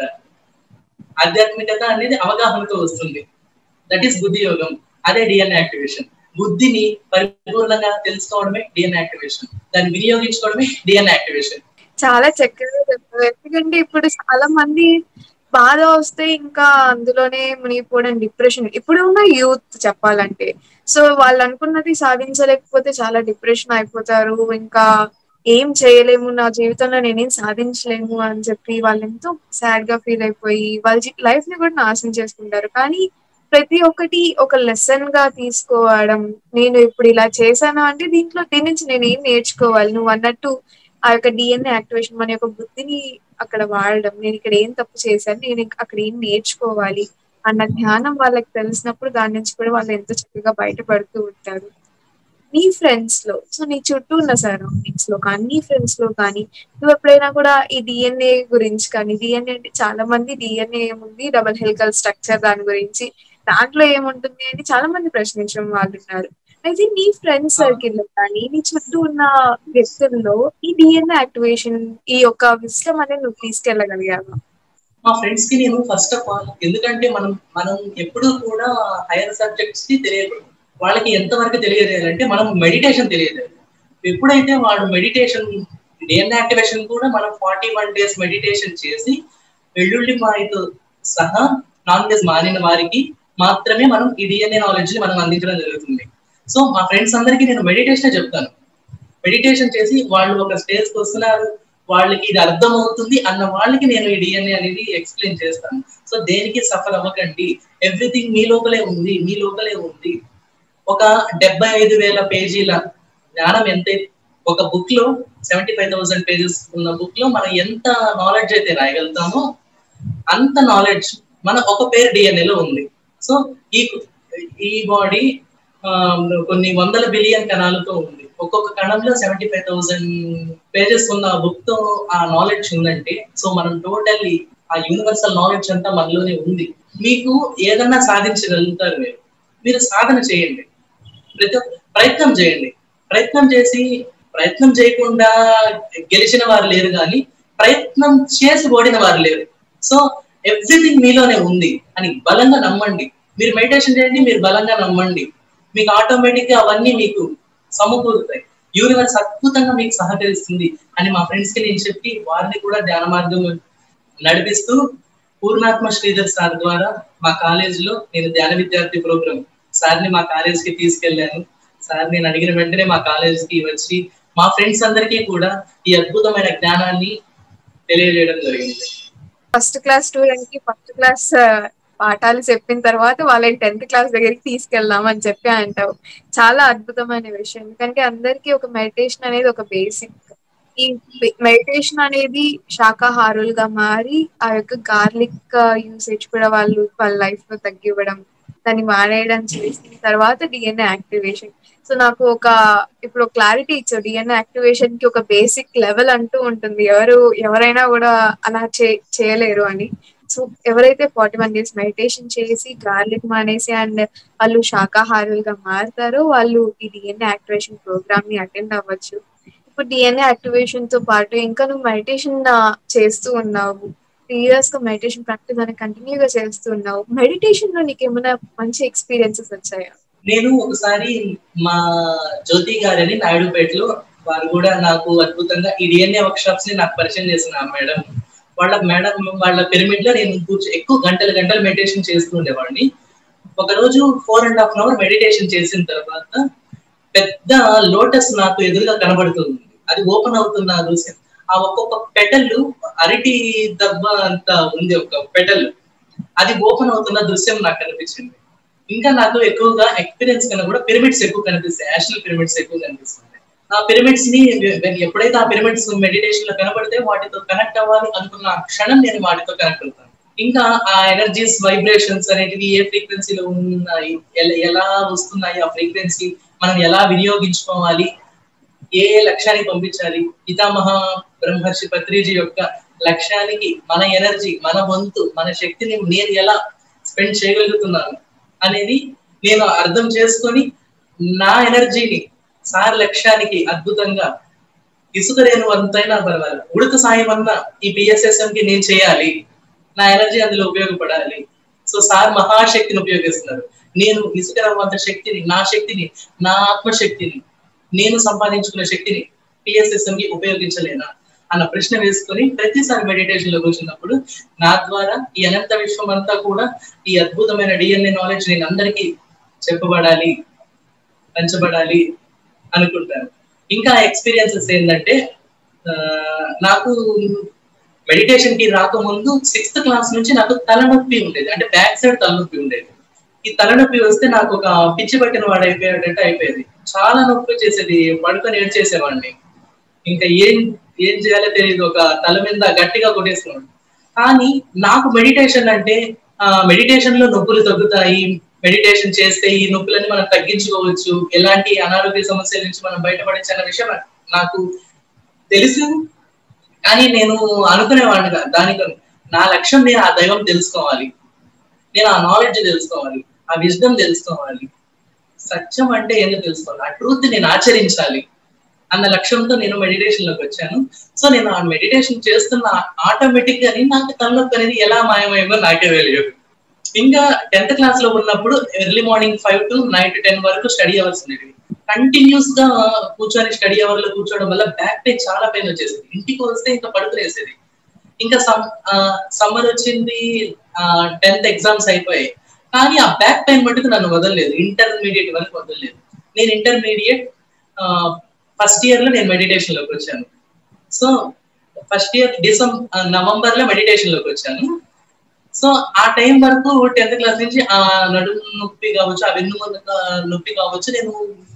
ఆధ్యాత్మికత అనేది అవగాహనతో వస్తుంది దట్ ఈస్ బుద్ధి యోగం అదే డిఎన్ఏ యాక్టివేషన్ బుద్ధిని పరిపూర్ణంగా తెలుసుకోవడమే డిఎన్ఏ యాక్టివేషన్ దాన్ని వినియోగించుకోవడమే డిఎన్ఏ యాక్టివేషన్ చాలా చక్కగా చెప్పారు ఎందుకంటే ఇప్పుడు చాలా మంది బాధ వస్తే ఇంకా అందులోనే మునిగిపోవడం డిప్రెషన్ ఇప్పుడు ఉన్న యూత్ చెప్పాలంటే సో వాళ్ళు అనుకున్నది సాధించలేకపోతే చాలా డిప్రెషన్ అయిపోతారు ఇంకా ఏం చేయలేము నా జీవితంలో నేనేం సాధించలేము అని చెప్పి వాళ్ళు ఎంతో సాడ్ గా ఫీల్ అయిపోయి వాళ్ళ లైఫ్ ని కూడా నాశనం చేసుకుంటారు కానీ ప్రతి ఒక్కటి ఒక లెసన్ గా తీసుకోవడం నేను ఇప్పుడు ఇలా చేశాను అంటే దీంట్లో దీని నుంచి నేను ఏం నేర్చుకోవాలి నువ్వు అన్నట్టు ఆ యొక్క డిఎన్ఏ యాక్టివేషన్ మన యొక్క బుద్ధిని అక్కడ వాడడం నేను ఇక్కడ ఏం తప్పు చేశాను నేను ఇంక అక్కడ ఏం నేర్చుకోవాలి అన్న జ్ఞానం వాళ్ళకి తెలిసినప్పుడు దాని నుంచి కూడా వాళ్ళు ఎంతో చక్కగా బయటపడుతూ ఉంటారు నీ ఫ్రెండ్స్ లో సో నీ చుట్టూ ఉన్న సరౌండింగ్స్ లో కానీ నీ ఫ్రెండ్స్ లో కానీ నువ్వు ఎప్పుడైనా కూడా ఈ డిఎన్ఏ గురించి కానీ డిఎన్ఏ అంటే చాలా మంది డిఎన్ఏ ఏముంది డబల్ హెలికల్ స్ట్రక్చర్ దాని గురించి దాంట్లో ఏముంటుంది అని చాలా మంది ప్రశ్నించడం వాళ్ళు ఉన్నారు అయితే నీ ఫ్రెండ్ సర్కిల్ లో కానీ నీ చుట్టూ ఉన్న వ్యక్తుల్లో ఈ డిఎన్ఏ యాక్టివేషన్ ఈ యొక్క విషయం అనేది నువ్వు తీసుకెళ్ళగలిగావా మా ఫ్రెండ్స్ కి నేను ఫస్ట్ ఆఫ్ ఆల్ ఎందుకంటే మనం మనం ఎప్పుడూ కూడా హైయర్ సబ్జెక్ట్స్ కి తెలియదు వాళ్ళకి ఎంతవరకు తెలియజేయాలంటే మనం మెడిటేషన్ తెలియజేయాలి ఎప్పుడైతే వాడు మెడిటేషన్ డిఎన్ఏ యాక్టివేషన్ కూడా మనం ఫార్టీ వన్ డేస్ మెడిటేషన్ చేసి వెల్లుల్లి మాయతో సహా నాన్ వెజ్ మానిన వారికి మాత్రమే మనం ఈ డిఎన్ఏ నాలెడ్జ్ ని మనం అందించడం జరుగుతుంది సో మా ఫ్రెండ్స్ అందరికీ నేను మెడిటేషన్ చెప్తాను మెడిటేషన్ చేసి వాళ్ళు ఒక స్టేజ్కి వస్తున్నారు వాళ్ళకి ఇది అర్థం అవుతుంది అన్న వాళ్ళకి నేను ఈ డిఎన్ఏ అనేది ఎక్స్ప్లెయిన్ చేస్తాను సో దేనికి సఫర్ అవ్వకండి ఎవ్రీథింగ్ మీ లోపలే ఉంది మీ లోపలే ఉంది ఒక డెబ్బై ఐదు వేల పేజీల జ్ఞానం ఎంత ఒక బుక్ లో సెవెంటీ ఫైవ్ థౌసండ్ పేజెస్ ఉన్న బుక్ లో మనం ఎంత నాలెడ్జ్ అయితే రాయగలుగుతామో అంత నాలెడ్జ్ మన ఒక పేరు DNA లో ఉంది సో ఈ ఈ బాడీ కొన్ని వందల బిలియన్ కణాలతో ఉంది ఒక్కొక్క కణంలో సెవెంటీ ఫైవ్ థౌసండ్ పేజెస్ ఉన్న బుక్ తో ఆ నాలెడ్జ్ ఉందంటే సో మనం టోటల్లీ ఆ యూనివర్సల్ నాలెడ్జ్ అంతా మనలోనే ఉంది మీకు ఏదన్నా సాధించగలుగుతారు మీరు మీరు సాధన చేయండి ప్రతి ఒక్క- ప్రయత్నం చేయండి ప్రయత్నం చేసి ప్రయత్నం చేయకుండా గెలిచిన వారు లేరు కానీ ప్రయత్నం చేసి ఓడిన వారు లేరు సో ఎవ్రీథింగ్ మీలోనే ఉంది అని బలంగా నమ్మండి మీరు మెడిటేషన్ చేయండి మీరు బలంగా నమ్మండి మీకు ఆటోమేటిక్ గా అవన్నీ మీకు సమకూరుతాయి యూనివర్స్ అద్భుతంగా మీకు సహకరిస్తుంది అని మా ఫ్రెండ్స్ కి నేను చెప్పి వారిని కూడా ధ్యాన మార్గం నడిపిస్తూ పూర్ణాత్మ శ్రీధర్ సార్ ద్వారా మా కాలేజ్ లో నేను ధ్యాన విద్యార్థి ప్రోగ్రామ్ సార్ ని మా కాలేజ్ కి తీసుకెళ్లాను సార్ నేను అడిగిన వెంటనే మా కాలేజ్ కి వచ్చి మా ఫ్రెండ్స్ అందరికీ కూడా ఈ అద్భుతమైన జ్ఞానాన్ని తెలియజేయడం జరిగింది ఫస్ట్ క్లాస్ స్టూడెంట్ కి ఫస్ట్ క్లాస్ పాఠాలు చెప్పిన తర్వాత వాళ్ళని టెన్త్ క్లాస్ దగ్గరికి తీసుకెళ్దాం అని చెప్పి అంటావు చాలా అద్భుతమైన విషయం ఎందుకంటే అందరికీ ఒక మెడిటేషన్ అనేది ఒక బేసిక్ ఈ మెడిటేషన్ అనేది శాకాహారులుగా మారి ఆ యొక్క గార్లిక్ యూసేజ్ కూడా వాళ్ళు వాళ్ళ లైఫ్ లో తగ్గివ్వడం దాన్ని మానేయడం చేసిన తర్వాత డిఎన్ఏ యాక్టివేషన్ సో నాకు ఒక ఇప్పుడు క్లారిటీ ఇచ్చావు డిఎన్ఏ యాక్టివేషన్ కి ఒక బేసిక్ లెవెల్ అంటూ ఉంటుంది ఎవరు ఎవరైనా కూడా అలా చే చేయలేరు అని సో ఎవరైతే ఫార్టీ వన్ డేస్ మెడిటేషన్ చేసి గార్లిక్ మానేసి అండ్ వాళ్ళు శాకాహారులుగా మారుతారో వాళ్ళు ఈ డిఎన్ఏ యాక్టివేషన్ ప్రోగ్రామ్ ని అటెండ్ అవ్వచ్చు ఇప్పుడు డిఎన్ఏ యాక్టివేషన్ తో పాటు ఇంకా నువ్వు మెడిటేషన్ చేస్తూ ఉన్నావు త్రీ ఇయర్స్ గా మెడిటేషన్ ప్రాక్టీస్ అని కంటిన్యూగా చేస్తూ ఉన్నావు మెడిటేషన్ లో నీకు ఏమైనా మంచి ఎక్స్పీరియన్సెస్ వచ్చాయా నేను ఒకసారి మా జ్యోతి గారని నాయుడుపేటలో వారు కూడా నాకు అద్భుతంగా ఈ డిఎన్ఏ వర్క్ షాప్స్ ని నాకు పరిచయం చేసిన మేడం వాళ్ళ మేడం వాళ్ళ పిరమిడ్ లో నేను కూర్చో ఎక్కువ గంటలు గంటలు మెడిటేషన్ చేస్తూ ఉండేవాడిని ఒక రోజు four and half hour meditation చేసిన తర్వాత పెద్ద లోటస్ నాకు ఎదురుగా కనబడుతుంది అది ఓపెన్ అవుతున్న దృశ్యం ఆ ఒక్కొక్క పెటల్ అరటి దెబ్బ అంత ఉంది ఒక పెటల్ అది ఓపెన్ అవుతున్న దృశ్యం నాకు కనిపించింది ఇంకా నాకు ఎక్కువగా ఎక్స్పీరియన్స్ కన్నా కూడా పిరమిడ్స్ ఎక్కువ కనిపిస్తాయి యాషనల్ పిరమిడ్స్ ఎక్కువ కనిపిస్తుంది ఆ పిరమిడ్స్ ని ఎప్పుడైతే ఆ పిరమిడ్స్ మెడిటేషన్ లో కనబడితే వాటితో కనెక్ట్ అవ్వాలి అనుకున్న ఆ క్షణం నేను వాటితో కనెక్ట్ అవుతాను ఇంకా ఆ ఎనర్జీస్ వైబ్రేషన్స్ అనేటివి ఏ ఫ్రీక్వెన్సీలో ఉన్నాయి ఎలా వస్తున్నాయి ఆ ఫ్రీక్వెన్సీ మనం ఎలా వినియోగించుకోవాలి ఏ లక్ష్యానికి పంపించాలి పితామహ బ్రహ్మర్షి పత్రిజీ యొక్క లక్ష్యానికి మన ఎనర్జీ మన వంతు మన శక్తిని నేను ఎలా స్పెండ్ చేయగలుగుతున్నాను అనేది నేను అర్థం చేసుకొని నా ఎనర్జీని సార్ లక్ష్యానికి అద్భుతంగా ఇసుక రేణు అంతైనా పర్వాలేదు ఉడత సాయం అన్నా ఈ పిఎస్ఎస్ఎం కి నేను చేయాలి నా ఎనర్జీ అందులో ఉపయోగపడాలి సో సార్ మహాశక్తిని ఉపయోగిస్తున్నారు నేను ఇసుక రవ్వంత శక్తిని నా శక్తిని నా ఆత్మశక్తిని నేను సంపాదించుకున్న శక్తిని పిఎస్ఎస్ఎం కి ఉపయోగించలేనా అన్న ప్రశ్న వేసుకొని ప్రతిసారి మెడిటేషన్ లో కూర్చున్నప్పుడు నా ద్వారా ఈ అనంత విశ్వం అంతా కూడా ఈ అద్భుతమైన డిఎన్ఏ నాలెడ్జ్ నేను అందరికీ చెప్పబడాలి పంచబడాలి అనుకుంటాను ఇంకా ఎక్స్పీరియన్సెస్ ఏంటంటే నాకు మెడిటేషన్ కి రాకముందు సిక్స్త్ క్లాస్ నుంచి నాకు తలనొప్పి ఉండేది అంటే బ్యాక్ సైడ్ తలనొప్పి ఉండేది ఈ తలనొప్పి వస్తే నాకు ఒక పిచ్చి పట్టిన వాడు అయిపోయాడంటే అయిపోయేది చాలా నొప్పి చేసేది పడుకొని ఏడ్చేసేవాడిని ఇంకా ఏం ఏం చేయాలో తెలియదు ఒక తల మీద గట్టిగా కొట్టేస్తున్నాడు కానీ నాకు మెడిటేషన్ అంటే మెడిటేషన్ లో నొప్పులు తగ్గుతాయి మెడిటేషన్ చేస్తే ఈ నొప్పులన్నీ మనం తగ్గించుకోవచ్చు ఎలాంటి అనారోగ్య సమస్యల నుంచి మనం బయటపడచ్చు అన్న విషయం నాకు తెలుసు కానీ నేను అనుకునేవాడిని దానికి నా లక్ష్యం నేను ఆ దైవం తెలుసుకోవాలి నేను ఆ నాలెడ్జ్ తెలుసుకోవాలి ఆ విజ్డమ్ తెలుసుకోవాలి సత్యం అంటే ఏంటో తెలుసుకోవాలి ఆ ట్రూత్ నేను ఆచరించాలి అన్న లక్ష్యంతో నేను మెడిటేషన్ లోకి వచ్చాను సో నేను ఆ మెడిటేషన్ చేస్తున్న ఆటోమేటిక్ గాని నాకు తలనొప్పి అనేది ఎలా మాయమైందో నాకే తెలియదు ఇంకా టెన్త్ క్లాస్ లో ఉన్నప్పుడు early morning five to night ten వరకు స్టడీ అవర్స్ ఉండేవి కంటిన్యూస్ గా కూర్చొని స్టడీ అవర్ లో కూర్చోవడం వల్ల బ్యాక్ పెయిన్ చాలా పెయిన్ వచ్చేసింది ఇంటికి వస్తే ఇంకా పడుకునేసేది ఇంకా సమ్మర్ వచ్చింది టెన్త్ ఎగ్జామ్స్ అయిపోయాయి కానీ ఆ బ్యాక్ పెయిన్ మటుకు నన్ను వదలలేదు ఇంటర్మీడియట్ వరకు వదలలేదు నేను ఇంటర్మీడియట్ ఫస్ట్ ఇయర్ లో నేను మెడిటేషన్ లోకి వచ్చాను so first year December November లో మెడిటేషన్ లోకి వచ్చాను సో ఆ టైం వరకు టెన్త్ క్లాస్ నుంచి ఆ నడుము నొప్పి కావచ్చు ఆ వెన్ను నొప్పి కావచ్చు నేను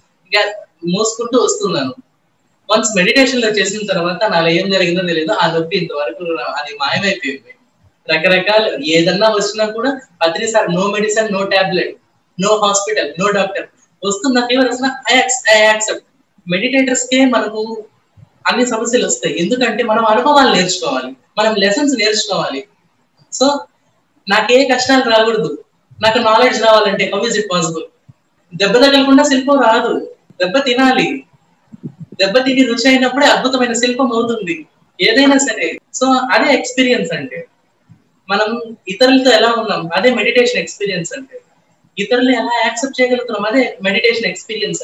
మోసుకుంటూ వస్తున్నాను వన్స్ మెడిటేషన్ లో చేసిన తర్వాత నాలో ఏం జరిగిందో తెలియదు ఆ నొప్పి ఇంతవరకు అది మాయమైపోయింది రకరకాల ఏదన్నా వచ్చినా కూడా Patri sir no medicine no tablet no hospital no doctor వస్తున్న ఫీవర్ వచ్చిన ఐ యాక్సెప్ట్ మెడిటేటర్స్ కే మనకు అన్ని సమస్యలు వస్తాయి ఎందుకంటే మనం అనుభవాలు నేర్చుకోవాలి మనం లెసన్స్ నేర్చుకోవాలి సో నాకే కష్టాలు రాకూడదు నాకు నాలెడ్జ్ రావాలంటే హౌ ఇస్ ఇట్ పాసిబుల్ దెబ్బ తగలకుండా శిల్పం రాదు దెబ్బ తినాలి దెబ్బ తిని రుచి అయినప్పుడే అద్భుతమైన శిల్పం అవుతుంది ఏదైనా సరే సో అదే ఎక్స్పీరియన్స్ అంటే మనం ఇతరులతో ఎలా ఉన్నాం అదే మెడిటేషన్ ఎక్స్పీరియన్స్ అంటే ఇతరులు ఎలా యాక్సెప్ట్ చేయగలుగుతున్నాం అదే మెడిటేషన్ ఎక్స్పీరియన్స్ అంటే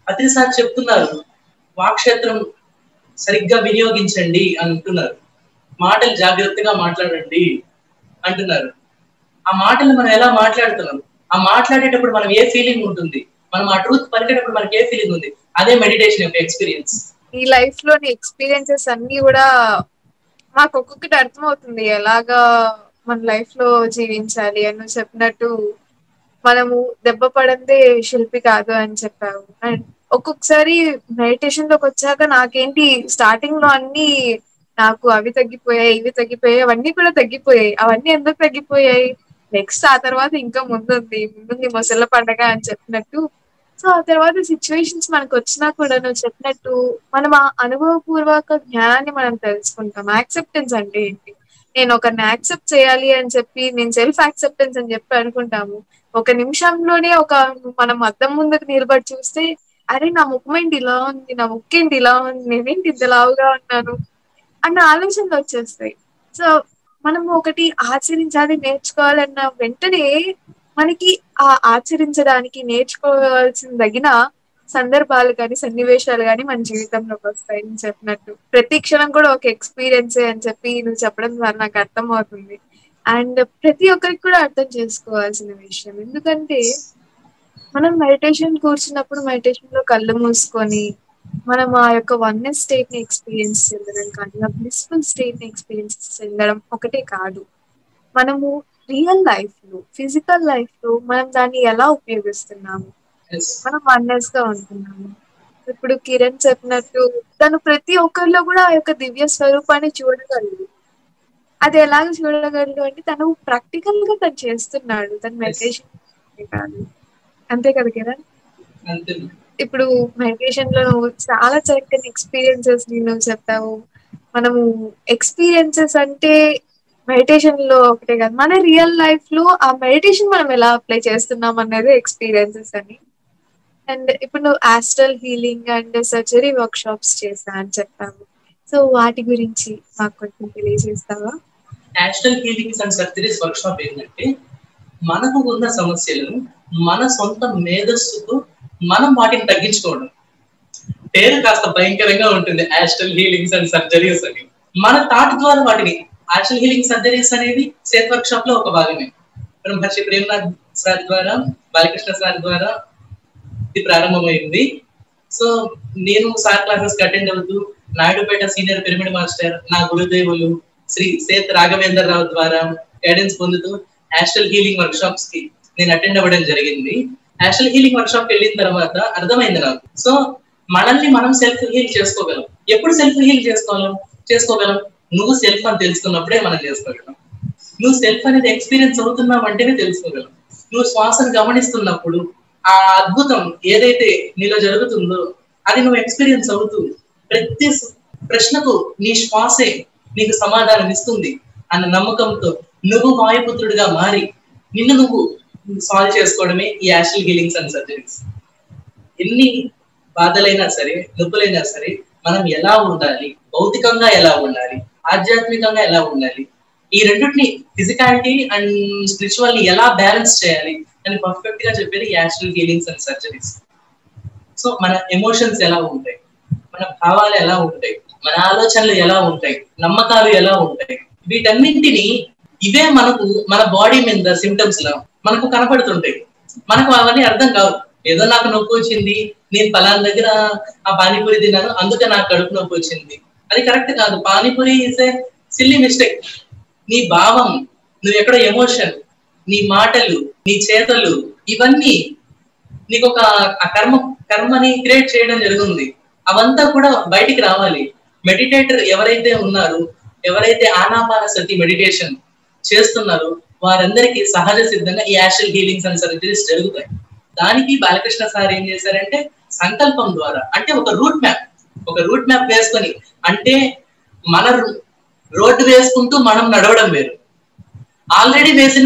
ప్రతిసారి చెప్తున్నారు వాక్షేత్రం సరిగ్గా వినియోగించండి అని అంటున్నారు మాటలు జాగ్రత్తగా మాట్లాడండి అంటున్నారు ఆ మాటలు మనం ఎలా మాట్లాడుతున్నాం ఆ మాట్లాడేటప్పుడు మనం ఏ ఫీలింగ్ ఉంటుంది మనం ఆ ట్రూత్ పలికేటప్పుడు మనకి ఏ ఫీలింగ్ ఉంది అదే మెడిటేషన్ యొక్క ఎక్స్పీరియన్స్ ఈ లైఫ్ లోని ఎక్స్పీరియన్సెస్ అన్ని కూడా మాకు ఒక్కొక్కటి అర్థమవుతుంది ఎలాగా మన లైఫ్ లో జీవించాలి అని నువ్వు చెప్పినట్టు మనము దెబ్బ పడందే శిల్పి కాదు అని చెప్పావు అండ్ ఒక్కొక్కసారి మెడిటేషన్ లోకి వచ్చాక నాకేంటి స్టార్టింగ్ లో అన్ని నాకు అవి తగ్గిపోయాయి ఇవి తగ్గిపోయాయి అవన్నీ కూడా తగ్గిపోయాయి అవన్నీ ఎందుకు తగ్గిపోయాయి నెక్స్ట్ ఆ తర్వాత ఇంకా ముందుంది ముందుంది మొసళ్ళ పండగ అని చెప్పినట్టు సో ఆ తర్వాత సిచ్యువేషన్స్ మనకు వచ్చినా కూడా నువ్వు చెప్పినట్టు మనం ఆ అనుభవపూర్వక జ్ఞానాన్ని మనం తెలుసుకుంటాం యాక్సెప్టెన్స్ అంటే ఏంటి నేను ఒకరిని యాక్సెప్ట్ చేయాలి అని చెప్పి నేను సెల్ఫ్ యాక్సెప్టెన్స్ అని చెప్పి అనుకుంటాము ఒక నిమిషంలోనే ఒక మనం అద్దం ముందుకు నిలబడి చూస్తే అరే నా ముఖం ఏంటి ఇలా ఉంది నా ముక్కు ఏంటి ఇలా ఉంది నేనేంటి ఇంత లావుగా ఉన్నాను అన్న ఆలోచనలు వచ్చేస్తాయి సో మనం ఒకటి ఆచరించాలి నేర్చుకోవాలన్న వెంటనే మనకి ఆ ఆచరించడానికి నేర్చుకోవాల్సిన తగిన సందర్భాలు కానీ సన్నివేశాలు కానీ మన జీవితంలోకి వస్తాయి నేను చెప్పినట్టు ప్రతి క్షణం కూడా ఒక ఎక్స్పీరియన్స్ అని చెప్పి నువ్వు చెప్పడం ద్వారా నాకు అర్థం అవుతుంది అండ్ ప్రతి ఒక్కరికి కూడా అర్థం చేసుకోవాల్సిన విషయం ఎందుకంటే మనం మెడిటేషన్ కూర్చున్నప్పుడు మెడిటేషన్ లో కళ్ళు మూసుకొని మనం ఆ యొక్క వన్నెస్ స్టేట్ ని ఎక్స్పీరియన్స్ చెందడం కానీ ఆ బ్లిస్ఫుల్ స్టేట్ ని ఎక్స్పీరియన్స్ చెందడం ఒకటే కాదు మనము రియల్ లైఫ్ లో ఫిజికల్ లైఫ్ లో మనం దాన్ని ఎలా ఉపయోగిస్తున్నాము మనం వన్నెస్ గా ఉంటున్నాము ఇప్పుడు కిరణ్ చెప్పినట్టు తను ప్రతి ఒక్కరిలో కూడా ఆ యొక్క దివ్య స్వరూపాన్ని చూడగలడు అది ఎలాగ చూడగలడు అంటే తను ప్రాక్టికల్ గా తను చేస్తున్నాడు తను మెడిటేషన్ కాదు అంతే కదా కిరణ్ అంతే ఇప్పుడు మెడిటేషన్ లో నువ్వు చాలా చక్కని ఎక్స్పీరియన్సెస్ నువ్వు చెప్పావు మనము ఎక్స్పీరియన్సెస్ అంటే మెడిటేషన్ లో ఒకటే కాదు మన రియల్ లైఫ్ లో ఆ మెడిటేషన్ మనం ఎలా అప్లై చేస్తున్నాం అనేది ఎక్స్పీరియన్సెస్ అని అండ్ ఇప్పుడు నువ్వు astral healing and surgery workshops చేస్తా అని చెప్పావు సో వాటి గురించి మాకు కొంచెం తెలియజేస్తావా national healings and surgeries workshop ఏంటంటే మనకు ఉన్న సమస్యలను మన సొంత మేధస్సుకు మనం వాటిని తగ్గించుకోవడం పేరు కాస్త భయంకరంగా ఉంటుంది యాస్ట్రల్ హీలింగ్స్ అండ్ సర్జరీస్ అని మన థాట్ ద్వారా వాటిని యాస్ట్రల్ హీలింగ్ సర్జరీస్ అనేది సేఫ్ వర్క్ షాప్ లో ఒక భాగమే బ్రహ్మర్షి ప్రేమనాథ్ సార్ ద్వారా బాలకృష్ణ సార్ ద్వారా ఇది ప్రారంభమైంది సో నేను సార్ క్లాసెస్ కి అటెండ్ అవుతూ నాయుడుపేట సీనియర్ పిరమిడ్ మాస్టర్ నా గురుదేవులు శ్రీ సేత్ రాఘవేంద్ర రావు ద్వారా గైడెన్స్ పొందుతూ యాస్ట్రల్ హీలింగ్ వర్క్ షాప్స్ కి నేను అటెండ్ అవ్వడం జరిగింది యాస్ట్రల్ హీలింగ్ వర్క్ షాప్ వెళ్ళిన తర్వాత అర్థమైంది నాకు సో మనల్ని మనం సెల్ఫ్ హీల్ చేసుకోగలం ఎప్పుడు సెల్ఫ్ హీల్ చేసుకోగలం చేసుకోగలం నువ్వు సెల్ఫ్ అని తెలుసుకున్నప్పుడే మనం చేసుకోగలం నువ్వు సెల్ఫ్ అనేది ఎక్స్పీరియన్స్ అవుతున్నావు అంటేనే తెలుసుకోగలం నువ్వు శ్వాసను గమనిస్తున్నప్పుడు ఆ అద్భుతం ఏదైతే నీలో జరుగుతుందో అది నువ్వు ఎక్స్పీరియన్స్ అవుతూ ప్రతి ప్రశ్నకు నీ శ్వాసే నీకు సమాధానం ఇస్తుంది అన్న నమ్మకంతో నువ్వు వాయుపుత్రుడిగా మారి నిన్ను నువ్వు సాల్వ్ చేసుకోవడమే ఈ యాషల్ హీలింగ్స్ అండ్ సర్జరీస్ ఎన్ని బాధలైనా సరే నొప్పులైనా సరే మనం ఎలా ఉండాలి భౌతికంగా ఎలా ఉండాలి ఆధ్యాత్మికంగా ఎలా ఉండాలి ఈ రెండింటిని ఫిజికాలిటీ అండ్ స్పిరిచువల్ ని ఎలా బ్యాలెన్స్ చేయాలి అని పర్ఫెక్ట్ గా చెప్పేది astral healings and surgeries so మన ఎమోషన్స్ ఎలా ఉంటాయి మన భావాలు ఎలా ఉంటాయి మన ఆలోచనలు ఎలా ఉంటాయి నమ్మకాలు ఎలా ఉంటాయి వీటన్నింటిని ఇవే మనకు మన బాడీ మీద సిమ్టమ్స్ లా మనకు కనపడుతుంటాయి మనకు అవన్నీ అర్థం కావు ఏదో నాకు నొప్పి వచ్చింది నేను పలానా దగ్గర ఆ పానీపూరి తిన్నాను అందుకే నాకు కడుపు నొప్పి వచ్చింది అది కరెక్ట్ కాదు panipuri is a silly mistake నీ భావం నువ్వు ఎక్కడ ఎమోషన్ నీ మాటలు నీ చేతలు ఇవన్నీ నీకు ఒక ఆ కర్మ కర్మని క్రియేట్ చేయడం జరుగుతుంది అవంతా కూడా బయటికి రావాలి మెడిటేటర్ ఎవరైతే ఉన్నారో ఎవరైతే ఆనాపాన సతి మెడిటేషన్ చేస్తున్నారో వారందరికీ సహజ సిద్ధంగా ఈ యాషల్ హీలింగ్స్ అండ్ సర్జరీస్ జరుగుతాయి దానికి బాలకృష్ణ సార్ ఏం చేశారంటే సంకల్పం ద్వారా అంటే ఒక రూట్ మ్యాప్ ఒక రూట్ మ్యాప్ వేసుకొని అంటే మన రోడ్డు వేసుకుంటూ మనం నడవడం వేరు ఆల్రెడీ వేసిన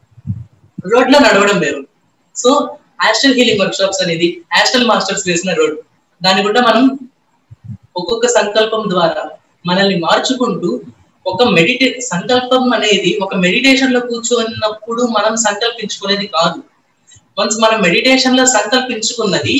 రోడ్ లో నడవడం వేరు so astral healing workshops అనేది యాస్ట్రల్ మాస్టర్స్ వేసిన రోడ్ దాని కూడా మనం ఒక్కొక్క సంకల్పం ద్వారా మనల్ని మార్చుకుంటూ ఒక మెడిటే సంకల్పం అనేది ఒక మెడిటేషన్ లో కూర్చున్నప్పుడు మనం సంకల్పించుకునేది కాదు వన్స్ మనం మెడిటేషన్ లో సంకల్పించుకున్నది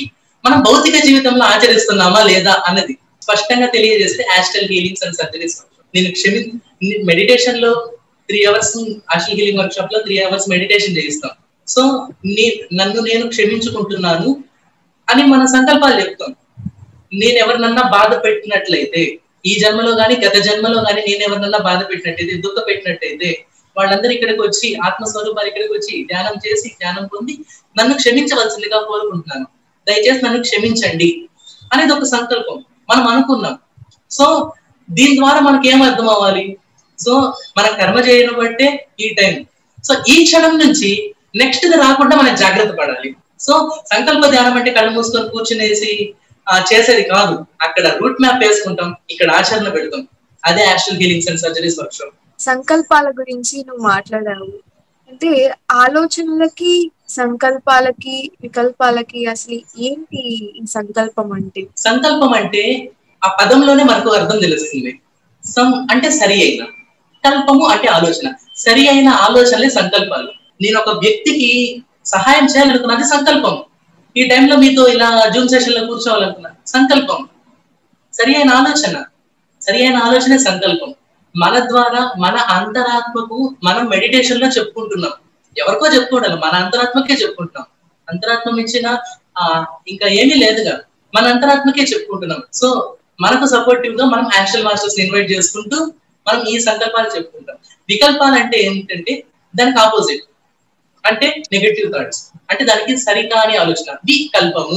మనం భౌతిక జీవితంలో ఆచరిస్తున్నామా లేదా అన్నది స్పష్టంగా తెలియజేస్తే యాస్టల్ హీలింగ్స్ అండ్ సర్జరీస్ నేను క్షమి మెడిటేషన్ లో three hours astral healing workshop లో త్రీ అవర్స్ మెడిటేషన్ చేయిస్తాం సో నీ నన్ను నేను క్షమించుకుంటున్నాను అని మన సంకల్పాలు చెప్తాం నేను ఎవరినన్నా బాధ పెట్టినట్లయితే ఈ జన్మలో గాని గత జన్మలో గాని నేను ఎవరినన్నా బాధ పెట్టినట్టయితే దుఃఖ పెట్టినట్టయితే వాళ్ళందరూ ఇక్కడికి వచ్చి ఆత్మస్వరూపాలు ఇక్కడికి వచ్చి ధ్యానం చేసి ధ్యానం పొంది నన్ను క్షమించవలసిందిగా కోరుకుంటున్నాను దయచేసి నన్ను క్షమించండి అనేది ఒక సంకల్పం మనం అనుకున్నాం సో దీని ద్వారా మనకి ఏం అర్థం అవ్వాలి సో మన కర్మ చేయడం బట్టే ఈ టైం సో ఈ క్షణం నుంచి నెక్స్ట్ రాకుండా మనం జాగ్రత్త పడాలి సో సంకల్ప ధ్యానం అంటే కళ్ళు మూసుకొని కూర్చునేసి ఆ, చేసేది కాదు అక్కడ రూట్ మ్యాప్ వేసుకుంటాం ఇక్కడ ఆచరణ పెడతాం అదే actual healings and surgeries workshop సంకల్పాల గురించి నువ్వు మాట్లాడావు అంటే ఆలోచనలకి సంకల్పాలకి వికల్పాలకి అసలు ఏంటి ఈ సంకల్పం అంటే సంకల్పం అంటే ఆ పదంలోనే మనకు అర్థం తెలుస్తుంది సం అంటే సరి అయిన కల్పము అంటే ఆలోచన సరి అయిన ఆలోచనలే సంకల్పాలు నేను ఒక వ్యక్తికి సహాయం చేయాలనుకున్నది సంకల్పం ఈ టైంలో మీతో ఇలా జూమ్ సెషన్ లో కూర్చోవాలనుకున్నా సంకల్పం సరి అయిన ఆలోచన సరి అయిన ఆలోచనే సంకల్పం మన ద్వారా మన అంతరాత్మకు మనం మెడిటేషన్ లో చెప్పుకుంటున్నాం ఎవరికో చెప్పుకోవడం మన అంతరాత్మకే చెప్పుకుంటున్నాం అంతరాత్మ ఇచ్చిన ఆ ఇంకా ఏమీ లేదుగా మన అంతరాత్మకే చెప్పుకుంటున్నాం సో మనకు సపోర్టివ్ గా మనం యాక్చువల్ మాస్టర్స్ ఇన్వైట్ చేసుకుంటూ మనం ఈ సంకల్పాలు చెప్పుకుంటాం వికల్పాలు అంటే ఏంటంటే దానికి ఆపోజిట్ అంటే నెగటివ్ థాట్స్ అంటే దానికి సరికాని ఆలోచన వికల్పము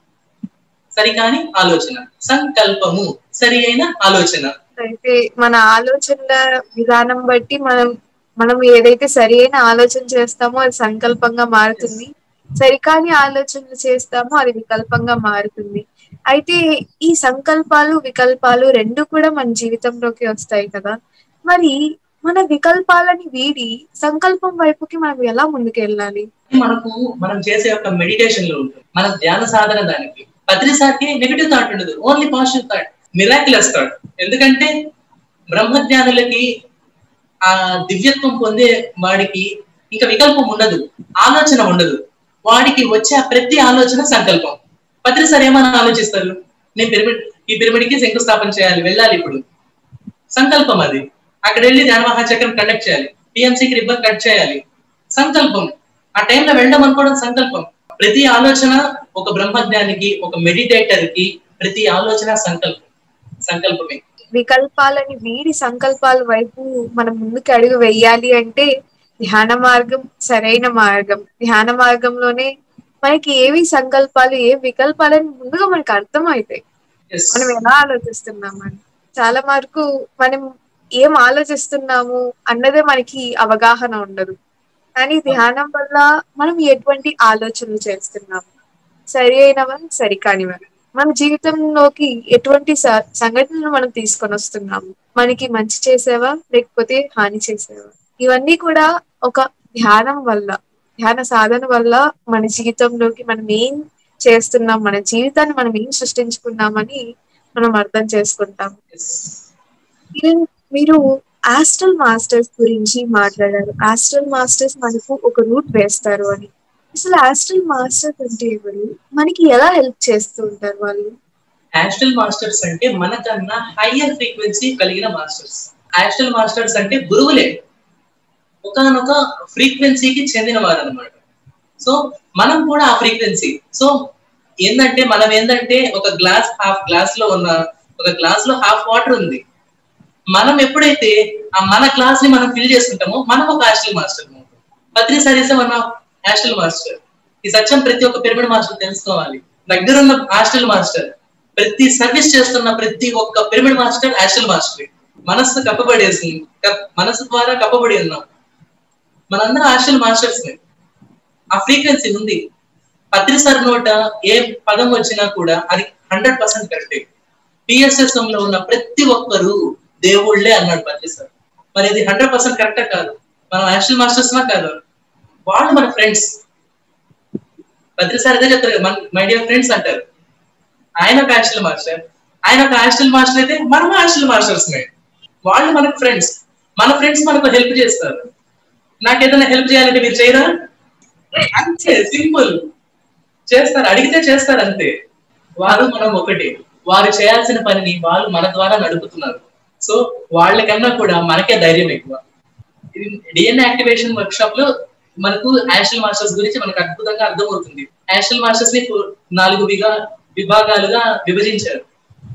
సరికాని ఆలోచన సంకల్పము సరి అయిన ఆలోచన అయితే మన ఆలోచనల విధానం బట్టి మనం మనం ఏదైతే సరి అయిన ఆలోచన చేస్తామో అది సంకల్పంగా మారుతుంది సరికాని ఆలోచనలు చేస్తామో అది వికల్పంగా మారుతుంది అయితే ఈ సంకల్పాలు వికల్పాలు రెండు కూడా మన జీవితంలోకి వస్తాయి కదా మరి మన వికల్పాలని వీడి సంకల్పం వైపుకి మనం ఎలా ముందుకు వెళ్ళాలి మనకు మనం చేసే ఒక మెడిటేషన్ లో ఉంటుంది మన ధ్యాన సాధన దానికి ప్రతిసారికి నెగిటివ్ థాట్ ఉండదు only positive thought miraculous thought ఎందుకంటే బ్రహ్మజ్ఞానులకి ఆ దివ్యత్వం పొందే వాడికి ఇంకా వికల్పం ఉండదు ఆలోచన ఉండదు వాడికి వచ్చే ఆ ప్రతి ఆలోచన సంకల్పం ప్రతిసారి ఏమైనా ఆలోచిస్తారు నేను పిరమిడ్ ఈ పిరమిడ్ కి శంకుస్థాపన చేయాలి వెళ్ళాలి ఇప్పుడు సంకల్పం అది అక్కడ వెళ్ళి ధ్యాన మహాచక్రం కండక్ట్ చేయాలి పిఎంసీకి రిబ్బన్ కట్ చేయాలి సంకల్పం ఆ టైంలో వెళ్ళడం అనుకోవడం సంకల్పం ప్రతి ఆలోచన ఒక బ్రహ్మజ్ఞానికి ఒక మెడిటేటర్ కి ప్రతి ఆలోచన సంకల్పం సంకల్పమే వికల్పాలని వీడి సంకల్పాల వైపు మనం ముందుకు అడుగు వెయ్యాలి అంటే ధ్యాన మార్గం సరైన మార్గం ధ్యాన మార్గంలోనే మనకి ఏవి సంకల్పాలు ఏ వికల్పాలని ముందుగా మనకు అర్థం అవుతాయి Yes. మనం ఎలా ఆలోచిస్తున్నామని చాలా వరకు మనం ఏం ఆలోచిస్తున్నాము అన్నదే మనకి అవగాహన ఉండదు కానీ ధ్యానం వల్ల మనం ఎటువంటి ఆలోచనలు చేస్తున్నాము సరి అయినవా సరికానివా మన జీవితంలోకి ఎటువంటి స- సంఘటనలు మనం తీసుకొని వస్తున్నాము మనకి మంచి చేసేవా లేకపోతే హాని చేసేవా ఇవన్నీ కూడా ఒక ధ్యానం వల్ల ధ్యాన సాధన వల్ల మన జీవితంలోకి మనం ఏం చేస్తున్నాం మన జీవితాన్ని మనం ఏం సృష్టించుకున్నామని మనం అర్థం చేసుకుంటాం Yes. ఇది మీరు ఆస్ట్రల్ మాస్టర్స్ గురించి మాట్లాడారు ఆస్ట్రల్ మాస్టర్స్ మనకు ఒక రూట్ వేస్తారు అని అసలు ఆస్ట్రల్ మాస్టర్స్ అంటే ఎవరు మనకి ఎలా హెల్ప్ చేస్తూ ఉంటారు వాళ్ళు యాస్ట్రల్ మాస్టర్స్ అంటే మనకన్నా హయ్యర్ ఫ్రీక్వెన్సీ కలిగిన మాస్టర్స్ యాస్ట్రల్ మాస్టర్స్ అంటే గురువులే ఒకనొక ఫ్రీక్వెన్సీకి చెందిన వారు అనమాట సో మనం కూడా ఆ ఫ్రీక్వెన్సీ సో ఏంటంటే మనం ఏంటంటే ఒక గ్లాస్ హాఫ్ గ్లాస్ లో ఉన్న ఒక గ్లాస్ లో హాఫ్ వాటర్ ఉంది మనం ఎప్పుడైతే ఆ మన క్లాస్ ని మనం ఫిల్ చేసుకుంటామో మనం ఒక హాస్టల్ మాస్టర్ పత్రి సరీసే మన హాస్టల్ మాస్టర్ ఈ సత్యం ప్రతి ఒక్క పిరమిడ్ మాస్టర్ తెలుసుకోవాలి దగ్గర ఉన్న హాస్టల్ మాస్టర్ ప్రతి సర్వీస్ చేస్తున్న ప్రతి ఒక్క పిరమిడ్ మాస్టర్ హాస్టల్ మాస్టర్ మనస్సు కప్పబడేసింది కప్- మనస్సు ద్వారా కప్పబడి ఉన్నాం మనందరం హాస్టల్ మాస్టర్స్ ఆ ఫ్రీక్వెన్సీ ఉంది పత్రి సార్ నోట ఏ పదం వచ్చినా కూడా అది హండ్రెడ్ పర్సెంట్ కరెక్టే పిఎస్ఎస్ఎం లో ఉన్న ప్రతి ఒక్కరు దేవుళ్ళే అన్నాడు పత్రి సార్ మరి ఇది హండ్రెడ్ పర్సెంట్ కరెక్టా కాదు మనం హాస్టల్ మాస్టర్స్ నా కాదు వాళ్ళు మన ఫ్రెండ్స్ పత్రి సార్ అదే చెప్తారు కదా మై డియర్ ఫ్రెండ్స్ అంటారు ఆయన ఒక హాస్టల్ మాస్టర్ ఆయన ఒక హాస్టల్ మాస్టర్ అయితే మనం హాస్టల్ మాస్టర్స్ వాళ్ళు మనకు ఫ్రెండ్స్ మన ఫ్రెండ్స్ మనకు హెల్ప్ చేస్తారు నాకు ఏదైనా హెల్ప్ చేయాలంటే మీరు చేయరా అంతే సింపుల్ చేస్తారు అడిగితే చేస్తారు అంతే వారు మనం ఒకటి వారు చేయాల్సిన పనిని వాళ్ళు మన ద్వారా నడుపుతున్నారు సో వాళ్ళకన్నా కూడా మనకే ధైర్యం ఎక్కువ డిఎన్ఏ యాక్టివేషన్ వర్క్ షాప్ లో మనకు యాషల్ మాస్టర్స్ గురించి మనకు అద్భుతంగా అర్థమవుతుంది యాషల్ మాస్టర్స్ ని నాలుగు విగా విభాగాలుగా విభజించారు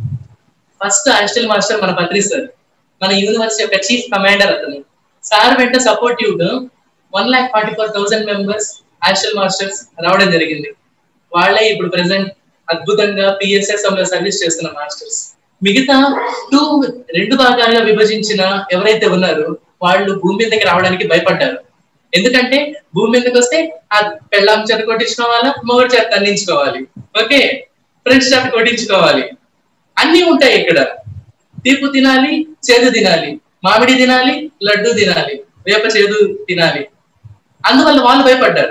ఫస్ట్ యాషల్ మాస్టర్ మన పత్రి సార్ మన యూనివర్సిటీ యొక్క చీఫ్ కమాండర్ అతను సార్ వెంట supportive one lakh forty four thousand members astral masters రావడం జరిగింది వాళ్ళే ఇప్పుడు ప్రెసెంట్ అద్భుతంగా పిఎస్ఎస్ లో సర్వీస్ చేస్తున్న మాస్టర్స్ మిగతా టూ రెండు భాగాలుగా విభజించిన ఎవరైతే ఉన్నారో వాళ్ళు భూమి మీదకి రావడానికి భయపడ్డారు ఎందుకంటే భూమి మీదకి వస్తే ఆ పెళ్ళాం చేత కొట్టించుకోవాలా మొగడు చేత అందించుకోవాలి ఓకే ఫ్రెండ్స్ చేత కొట్టించుకోవాలి అన్ని ఉంటాయి ఇక్కడ తీపు తినాలి చేదు తినాలి మామిడి తినాలి లడ్డు తినాలి వేప చేదు తినాలి అందువల్ల వాళ్ళు భయపడ్డారు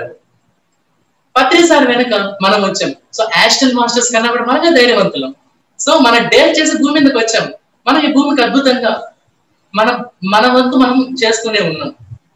పత్రిసారి వెనుక మనం వచ్చాం సో యాస్టల్ మాస్టర్స్ కన్నా కూడా మనమే ధైర్యవంతులం సో మనం డేర్ చేసి భూమి మీదకి వచ్చాం మనం ఈ భూమికి అద్భుతంగా మనం మన వంతు మనం చేస్తూనే ఉన్నాం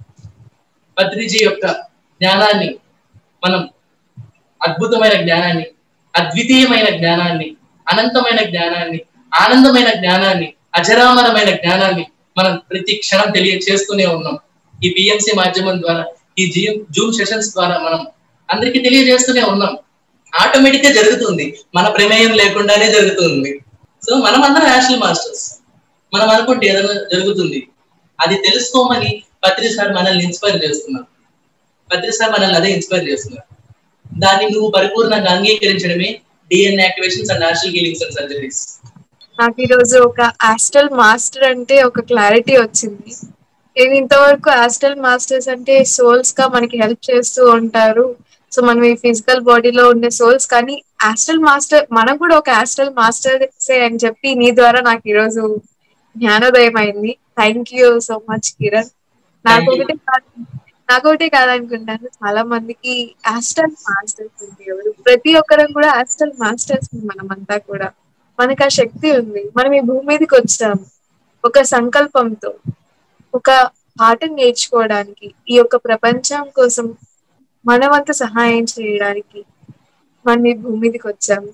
పత్రిజీ యొక్క జ్ఞానాన్ని మనం అద్భుతమైన జ్ఞానాన్ని అద్వితీయమైన జ్ఞానాన్ని అనంతమైన జ్ఞానాన్ని ఆనందమైన జ్ఞానాన్ని అజరామరమైన జ్ఞానాన్ని మనం ప్రతి క్షణం తెలియచేస్తూనే ఉన్నాం ఈ పిఎంసి మాధ్యమం ద్వారా ఈ జూమ్ జూమ్ సెషన్స్ ద్వారా మనం అందరికీ తెలియజేస్తూనే ఉన్నాం ఆటోమేటిక్ గా జరుగుతుంది మన ప్రమేయం లేకుండానే జరుగుతుంది సో మనం అందరం యాషల్ మాస్టర్స్ మనం అనుకుంటే ఏదైనా జరుగుతుంది అది తెలుసుకోమని పత్రి సార్ మనల్ని ఇన్స్పైర్ చేస్తున్నారు పత్రి సార్ మనల్ని అదే ఇన్స్పైర్ చేస్తున్నారు దాన్ని నువ్వు పరిపూర్ణంగా అంగీకరించడమే DNA activations and astral healings and surgeries నాకు ఈరోజు ఒక ఆస్టల్ మాస్టర్ అంటే ఒక క్లారిటీ వచ్చింది నేను ఇంతవరకు ఆస్టల్ మాస్టర్స్ అంటే సోల్స్ గా మనకి హెల్ప్ చేస్తూ ఉంటారు సో మనం ఈ ఫిజికల్ బాడీలో ఉండే సోల్స్ కానీ ఆస్టల్ మాస్టర్ మనం కూడా ఒక ఆస్టల్ మాస్టర్సే అని చెప్పి నీ ద్వారా నాకు ఈరోజు జ్ఞానోదయం అయింది thank you so much Kiran నాకు Thank you. ఒకటి కాదు నాకు ఒకటే కాదనుకుంటాను చాలా మందికి ఆస్టల్ మాస్టర్స్ ఉంది ఎవరు ప్రతి ఒక్కరం కూడా ఆస్టల్ మాస్టర్స్ మనమంతా కూడా మనకు ఆ శక్తి ఉంది మనం ఈ భూమి మీదకి వచ్చాము ఒక సంకల్పంతో ఒక పాఠం నేర్చుకోవడానికి ఈ యొక్క ప్రపంచం కోసం మన వంతు సహాయం చేయడానికి మనం ఈ భూమి మీదకి వచ్చాము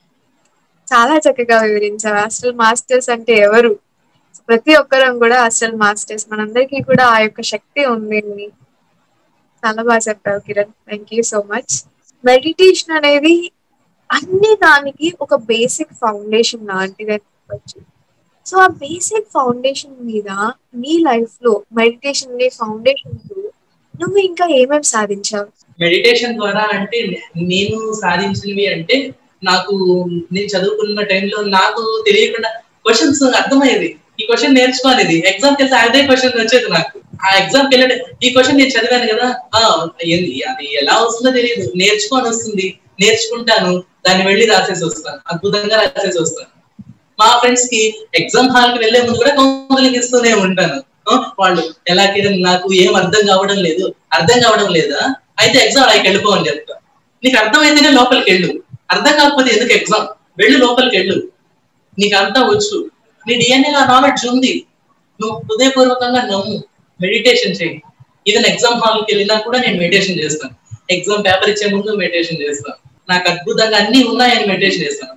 చాలా చక్కగా వివరించావు హాస్టల్ మాస్టర్స్ అంటే ఎవరు ప్రతి ఒక్కరం కూడా హాస్టల్ మాస్టర్స్ మనందరికీ కూడా ఆ యొక్క శక్తి ఉంది అని చాలా బాగా చెప్పావు Kiran thank you so much meditation అనేది అన్ని దానికి ఒక బేసిక్ ఫౌండేషన్ లాంటిది అని చెప్పచ్చు సో ఆ బేసిక్ ఫౌండేషన్ మీద నీ లైఫ్ లో మెడిటేషన్ అనే ఫౌండేషన్ నువ్వు ఇంకా ఏమేమి సాధించావు మెడిటేషన్ ద్వారా అంటే నేను సాధించినవి అంటే నాకు నేను చదువుకున్న టైంలో నాకు తెలియకుండా క్వశ్చన్స్ అర్థమయ్యేది ఈ క్వశ్చన్ నేర్చుకోలేదు ఎగ్జామ్కి వెళ్తే అదే క్వశ్చన్ వచ్చేది నాకు ఆ ఎగ్జామ్కి వెళ్ళే ఈ క్వశ్చన్ నేను చదివాను కదా ఆ ఏంది అది ఎలా వస్తుందో తెలియదు నేర్చుకొని వస్తుంది నేర్చుకుంటాను దాన్ని వెళ్ళి రాసేసి వస్తాను అద్భుతంగా రాసేసి వస్తాను మా ఫ్రెండ్స్ కి ఎగ్జామ్ హాల్ కి వెళ్లే ముందు కూడా కౌన్సిలింగ్ ఇస్తూనే ఉంటాను ఆ, వాళ్ళు ఎలా కిరణ్ నాకు ఏం అర్థం కావడం లేదు అర్థం కావడం లేదా అయితే ఎగ్జామ్ రాయికి వెళ్ళిపో అని చెప్తా నీకు అర్థమైతేనే లోపలికి వెళ్ళు అర్థం కాకపోతే ఎందుకు ఎగ్జామ్ వెళ్ళు లోపలికి వెళ్ళు నీకు అంతా వచ్చు నీ డిఎన్ఏలో నాలెడ్జ్ ఉంది నువ్వు హృదయపూర్వకంగా నమ్ము మెడిటేషన్ చేయి ఈవెన్ ఎగ్జామ్ హాల్కి వెళ్ళినా కూడా నేను మెడిటేషన్ చేస్తాను ఎగ్జామ్ పేపర్ ఇచ్చే ముందు మెడిటేషన్ చేస్తాను నాకు అద్భుతంగా అన్ని ఉన్నాయని మెడిటేషన్ చేస్తాను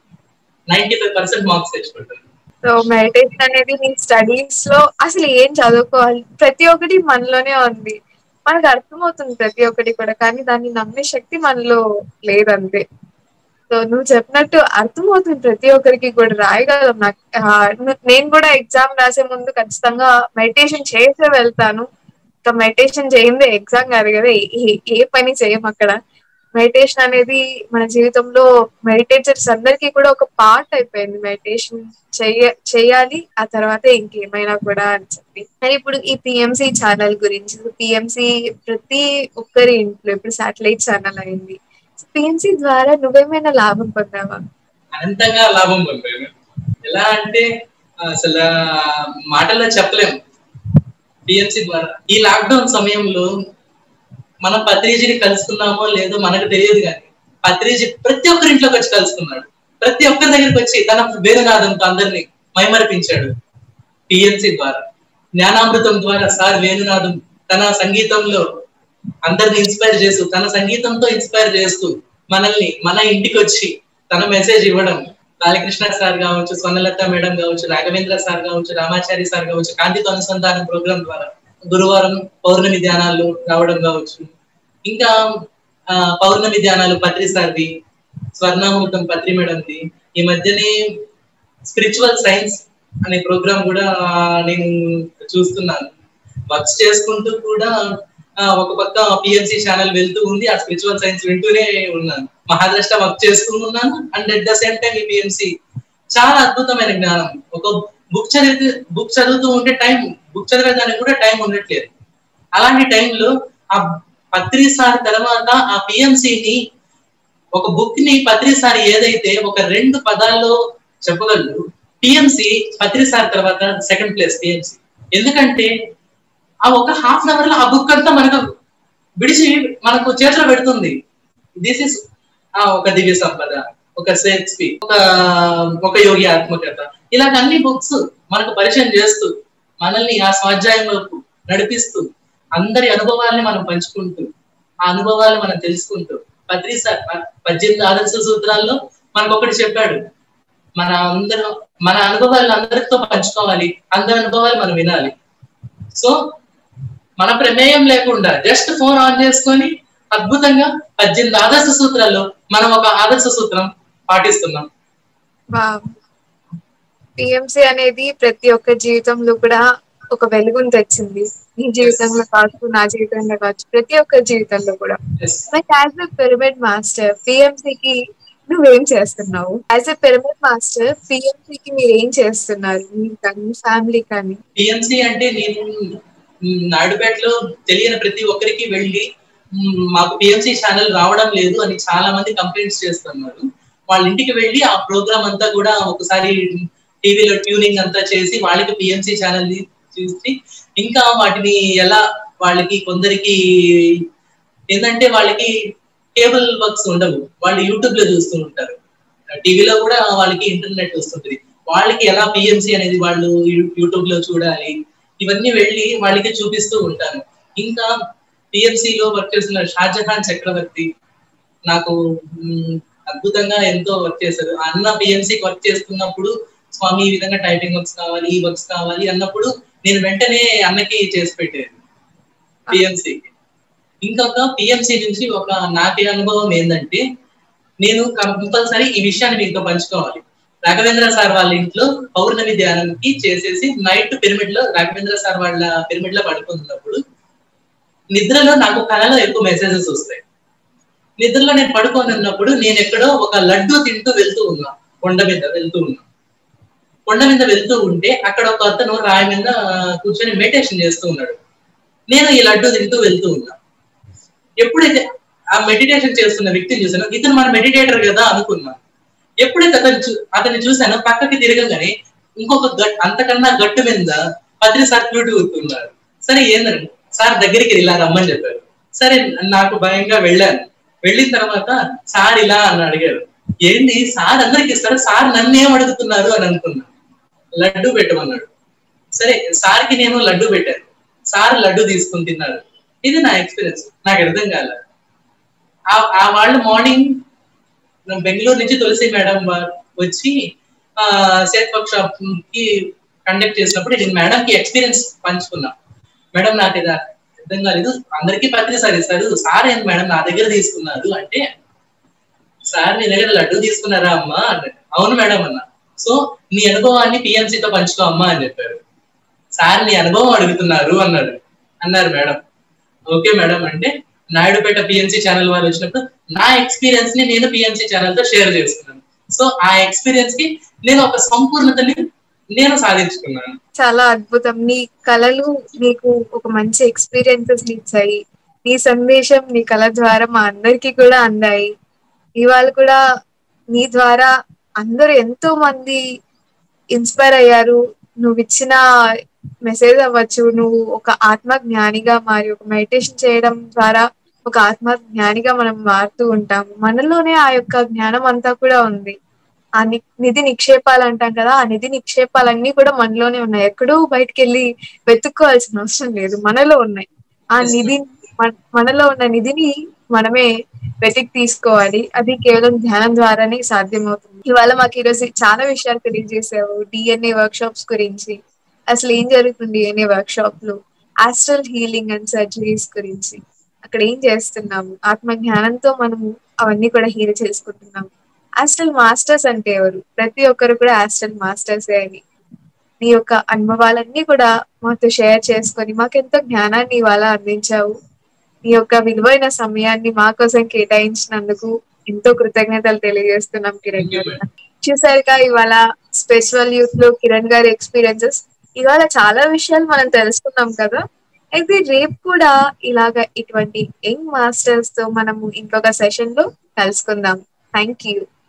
నైన్టీ ఫైవ్ పర్సెంట్ మార్క్స్ తెచ్చుకుంటాను సో మెడిటేషన్ అనేది నీ స్టడీస్ లో అసలు ఏం చదువుకోవాలి ప్రతి ఒక్కటి మనలోనే ఉంది మనకు అర్థమవుతుంది ప్రతి ఒక్కటి కూడా కానీ దాన్ని నమ్మే శక్తి మనలో లేదంతే సో నువ్వు చెప్పినట్టు అర్థమవుతుంది ప్రతి ఒక్కరికి కూడా రాయగలం నాకు ఆ, ను- నేను కూడా ఎగ్జామ్ రాసే ముందు ఖచ్చితంగా మెడిటేషన్ చేసే వెళ్తాను ఇంకా మెడిటేషన్ చేయందే ఎగ్జామ్ కాదు కదా ఏ- ఏ- ఏ పని చేయం అక్కడ మెడిటేషన్ అనేది మన జీవితంలో మెడిటేటర్స్ అందరికీ కూడా ఒక పార్ట్ అయిపోయింది మెడిటేషన్ చెయ్య చేయాలి ఆ తర్వాత ఇంకేమైనా కూడా అని చెప్పి మరి ఇప్పుడు ఈ పిఎంసి ఛానల్ గురించి పిఎంసి ప్రతి ఒక్కరి ఇంట్లో ఇప్పుడు సాటిలైట్ ఛానల్ అయింది పిఎంసి ద్వారా నువ్వేమైనా లాభం పొందావా అనంతంగా లాభం పొందాను ఎలా అంటే అసలు మాటల్లో చెప్పలేము బిఎంసి ద్వారా ఈ లాక్డౌన్ సమయంలో మనం పత్రిజీని కలుసుకున్నామో లేదో మనకు తెలియదు కానీ పత్రిజీ ప్రతి ఒక్కరి ఇంట్లోకి వచ్చి కలుసుకున్నాడు ప్రతి ఒక్కరి దగ్గరికి వచ్చి తన వేణునాదంతో అందరినీ మైమరిపించాడు పిఎంసి ద్వారా జ్ఞానామృతం ద్వారా సార్ వేణునాదం తన సంగీతంలో అందరిని ఇన్స్పైర్ చేస్తూ తన సంగీతంతో ఇన్స్పైర్ చేస్తూ మనల్ని మన ఇంటికి వచ్చి తన మెసేజ్ ఇవ్వడం బాలకృష్ణ సార్ కావచ్చు స్వర్ణలత మేడం కావచ్చు రాఘవేంద్ర సార్ కావచ్చు రామాచారి సార్ కావచ్చు కాంతితో అనుసంధానం ప్రోగ్రామ్ ద్వారా గురువారం పౌర్ణమి ధ్యానాలు రావడం కావచ్చు ఇంకా ఆ, పౌర్ణమి ధ్యానాలు పత్రి సార్ది స్వర్ణామృతం పత్రి మేడంది ఈ మధ్యనే స్పిరిచువల్ సైన్స్ అనే ప్రోగ్రామ్ కూడా ఆ, నేను చూస్తున్నాను వర్క్స్ చేసుకుంటూ కూడా ఆ, ఒక పక్క పిఎంసి ఛానల్ వెళ్తూ ఉంది ఆ స్పిరిచువల్ సైన్స్ వింటూనే ఉన్నాను మహాద్రష్ట వర్క్ చేస్తూ ఉన్నాను and at the same time ఈ పిఎంసి చాలా అద్భుతమైన జ్ఞానం ఒక బుక్ చదివితే బుక్ చదువుతూ ఉంటే టైం బుక్ చదివేదానికి కూడా టైం ఉండట్లేదు అలాంటి టైంలో ఆ పత్రి సార్ తర్వాత ఆ పిఎంసిని ఒక బుక్ ని పత్రి సార్ ఏదైతే ఒక రెండు పదాల్లో చెప్పగలరు పిఎంసి పత్రి సార్ తర్వాత సెకండ్ ప్లేస్ పిఎంసి ఎందుకంటే ఆ ఒక హాఫ్ అన్ అవర్ లో ఆ బుక్ అంతా మనకు విడిచి మనకు చేతిలో పెడుతుంది దిస్ ఇస్ ఒక దివ్య సంపద ఒక సేఫ్స్పి ఒక ఒక యోగి ఆత్మకథ ఇలాంటి అన్ని బుక్స్ మనకు పరిచయం చేస్తూ మనల్ని ఆ స్వాధ్యాయంలోకి నడిపిస్తూ అందరి అనుభవాల్ని మనం పంచుకుంటూ ఆ అనుభవాలను మనం తెలుసుకుంటూ పత్రి సార్ ప- పద్దెనిమిది ఆదర్శ సూత్రాల్లో మనకు ఒకటి చెప్పాడు మన అందరం మన అనుభవాలను అందరితో పంచుకోవాలి అందరి అనుభవాలు మనం వినాలి సో మన ప్రమేయం లేకుండా జస్ట్ ఫోన్ ఆన్ చేసుకొని అద్భుతంగా పద్దెనిమిది ఆదర్శ సూత్రాల్లో మనం ఒక ఆదర్శ సూత్రం పాటిస్తున్నాం టిఎంసి అనేది ప్రతి ఒక్క జీవితంలో కూడా ఒక వెలుగును తెచ్చింది నీ జీవితంలో కావచ్చు నా జీవితంలో కావచ్చు ప్రతి ఒక్క జీవితంలో కూడా Yes. But as a pyramid master పిఎంసికి నువ్వేం చేస్తున్నావు యాజ్ ఎ పిరమిడ్ మాస్టర్ పిఎంసికి మీరు ఏం చేస్తున్నారు మీకు కానీ ఫ్యామిలీ కానీ పిఎంసి అంటే నేను మ్, నాయుడుపేటలో తెలియని ప్రతి ఒక్కరికి వెళ్ళి మ్, మాకు పిఎంసి ఛానల్ రావడం లేదు అని చాలా మంది కంప్లైంట్స్ చేస్తున్నారు వాళ్ళ ఇంటికి వెళ్ళి ఆ ప్రోగ్రామ్ అంతా కూడా ఒకసారి టీవీలో ట్యూనింగ్ అంతా చేసి వాళ్ళకి పిఎంసి ఛానల్ చూసి ఇంకా వాటిని ఎలా వాళ్ళకి కొందరికి ఏంటంటే వాళ్ళకి కేబుల్ వర్క్స్ ఉండవు వాళ్ళు యూట్యూబ్ లో చూస్తూ ఉంటారు టీవీలో కూడా వాళ్ళకి ఇంటర్నెట్ వస్తుంటది వాళ్ళకి ఎలా పిఎంసి అనేది వాళ్ళు యూ- యూట్యూబ్ లో చూడాలి ఇవన్నీ వెళ్ళి వాళ్ళకి చూపిస్తూ ఉంటాను ఇంకా PMC లో వర్క్ చేసిన షాజహాన్ చక్రవర్తి నాకు మ్, అద్భుతంగా ఎంతో వర్క్ చేశారు ఆ అన్న పిఎంసీకి వర్క్ చేస్తున్నప్పుడు స్వామి ఈ విధంగా టైపింగ్ వర్క్స్ కావాలి ఈ వర్క్స్ కావాలి అన్నప్పుడు నేను వెంటనే అన్నకి చేసి పెట్టేది పిఎంసీకి ఇంకొక పిఎంసి నుంచి ఒక నాటి అనుభవం ఏంటంటే నేను కంపల్సరీ ఈ విషయాన్ని మీతో పంచుకోవాలి రాఘవేంద్ర సార్ వాళ్ళ ఇంట్లో పౌర్ణమి ధ్యానంకి చేసేసి నైట్ పిరమిడ్ లో రాఘవేంద్ర సార్ వాళ్ళ పిరమిడ్ లో పడుకున్నప్పుడు నిద్రలో నాకు కళలో ఎక్కువ మెసేజెస్ వస్తాయి నిద్రలో నేను పడుకొని ఉన్నప్పుడు నేను ఎక్కడో ఒక లడ్డు తింటూ వెళ్తూ ఉన్నా కొండ మీద వెళ్తూ ఉన్నా కొండ మీద వెళ్తూ ఉంటే అక్కడ ఒక అతను రాయి మీద కూర్చొని మెడిటేషన్ చేస్తూ ఉన్నాడు నేను ఈ లడ్డు తింటూ వెళ్తూ ఉన్నా ఎప్పుడైతే ఆ మెడిటేషన్ చేస్తున్న వ్యక్తిని చూసానో ఇతను మన మెడిటేటర్ కదా అనుకున్నా ఎప్పుడైతే అతను చూ- అతన్ని చూసానో పక్కకి తిరగగానే ఇంకొక గట్ అంతకన్నా గట్టు మీద పత్రి సార్ ఫ్లూట్ కూర్చున్నారు సరే ఏందని సార్ దగ్గరికి ఇలా రమ్మని చెప్పారు సరే నాకు భయంగా వెళ్ళాను వెళ్ళిన తర్వాత సార్ ఇలా అని అడిగారు ఏంది సార్ అందరికి ఇస్తారు సార్ నన్ను ఏం అడుగుతున్నారు అని అనుకున్నా లడ్డు పెట్టమన్నాడు సరే సార్కి నేను లడ్డు పెట్టాను సార్ లడ్డు తీసుకుని తిన్నాడు ఇది నా ఎక్స్పీరియన్స్ నాకు అర్థం కాలే ఆ- ఆ వాళ్ళు మార్నింగ్ బెంగళూరు నుంచి తులసి మేడం వారు వచ్చి ఆ సేత్ వర్క్ షాప్ కి కండక్ట్ చేసినప్పుడు నేను మేడం కి ఎక్స్పీరియన్స్ పంచుకున్నా మేడం నాకు ఇది అర్థం కాలేదు అందరికీ పత్రి సార్ ఇస్తారు సార్ ఏంటి మేడం నా దగ్గర తీసుకున్నారు అంటే సార్ నీ దగ్గర లడ్డు తీసుకున్నారా అమ్మా అన్నాడు అవును మేడం అన్న సో నీ అనుభవాన్ని PMC తో పంచుకో అమ్మా అని చెప్పారు సార్ నీ అనుభవం అడుగుతున్నారు అన్నాడు అన్నారు మేడం ఓకే మేడం అంటే నాయుడుపేట పిఎన్సి ఛానల్ వారు వచ్చినప్పుడు నా ఎక్స్పీరియన్స్ ని నేను పిఎన్సి ఛానల్ తో షేర్ చేసుకున్నాను సో ఆ ఎక్స్పీరియన్స్ కి నేను ఒక సంపూర్ణతని నేను సాధించుకున్నాను చాలా అద్భుతం నీ కళలు నీకు ఒక మంచి ఎక్స్పీరియన్సెస్ ఇచ్చాయి నీ సందేశం నీ కళ ద్వారా మా అందరికీ కూడా అందాయి ఇవాళ కూడా నీ ద్వారా అందరూ ఎంతో మంది ఇన్స్పైర్ అయ్యారు నువ్వు ఇచ్చిన మెసేజ్ అవ్వచ్చు నువ్వు ఒక ఆత్మ జ్ఞానిగా మారి ఒక మెడిటేషన్ చేయడం ద్వారా ఒక ఆత్మ జ్ఞానిగా మనం మారుతూ ఉంటాము మనలోనే ఆ యొక్క జ్ఞానం అంతా కూడా ఉంది ఆ ని- నిధి నిక్షేపాలు అంటాం కదా ఆ నిధి నిక్షేపాలన్నీ కూడా మనలోనే ఉన్నాయి ఎక్కడో బయటకు వెళ్ళి వెతుక్కోవాల్సిన అవసరం లేదు మనలో ఉన్నాయి ఆ Yes, నిధి మన- మనలో ఉన్న నిధిని మనమే వెతికి తీసుకోవాలి అది కేవలం ధ్యానం ద్వారానే సాధ్యమవుతుంది ఇవాళ మాకు ఈరోజు చాలా విషయాలు తెలియజేసావు డిఎన్ఏ వర్క్ షాప్స్ గురించి అసలు ఏం జరుగుతుంది డిఎన్ఏ వర్క్ షాప్ లో ఆస్ట్రల్ హీలింగ్ అండ్ సర్జరీస్ గురించి అక్కడ ఏం చేస్తున్నాము ఆత్మ జ్ఞానంతో మనము అవన్నీ కూడా హీల్ చేసుకుంటున్నాము ఆస్ట్రల్ మాస్టర్స్ అంటే ఎవరు ప్రతి ఒక్కరు కూడా ఆస్ట్రల్ మాస్టర్సే అని నీ యొక్క అనుభవాలన్నీ కూడా మాతో షేర్ చేసుకొని మాకెంతో జ్ఞానాన్ని ఇవాళ అందించావు నీ యొక్క విలువైన సమయాన్ని మా కోసం కేటాయించినందుకు ఎంతో కృతజ్ఞతలు తెలియజేస్తున్నాం కిరణ్ గారు చూసారుగా ఇవాళ స్పెషల్ యూత్ లో కిరణ్ గారి ఎక్స్పీరియన్సెస్ ఇవాళ చాలా విషయాలు మనం తెలుసుకున్నాం కదా అయితే రేపు కూడా ఇలాగ ఇటువంటి యంగ్ మాస్టర్స్ తో మనము ఇంకొక సెషన్ లో కలుసుకుందాం థ్యాంక్ యూ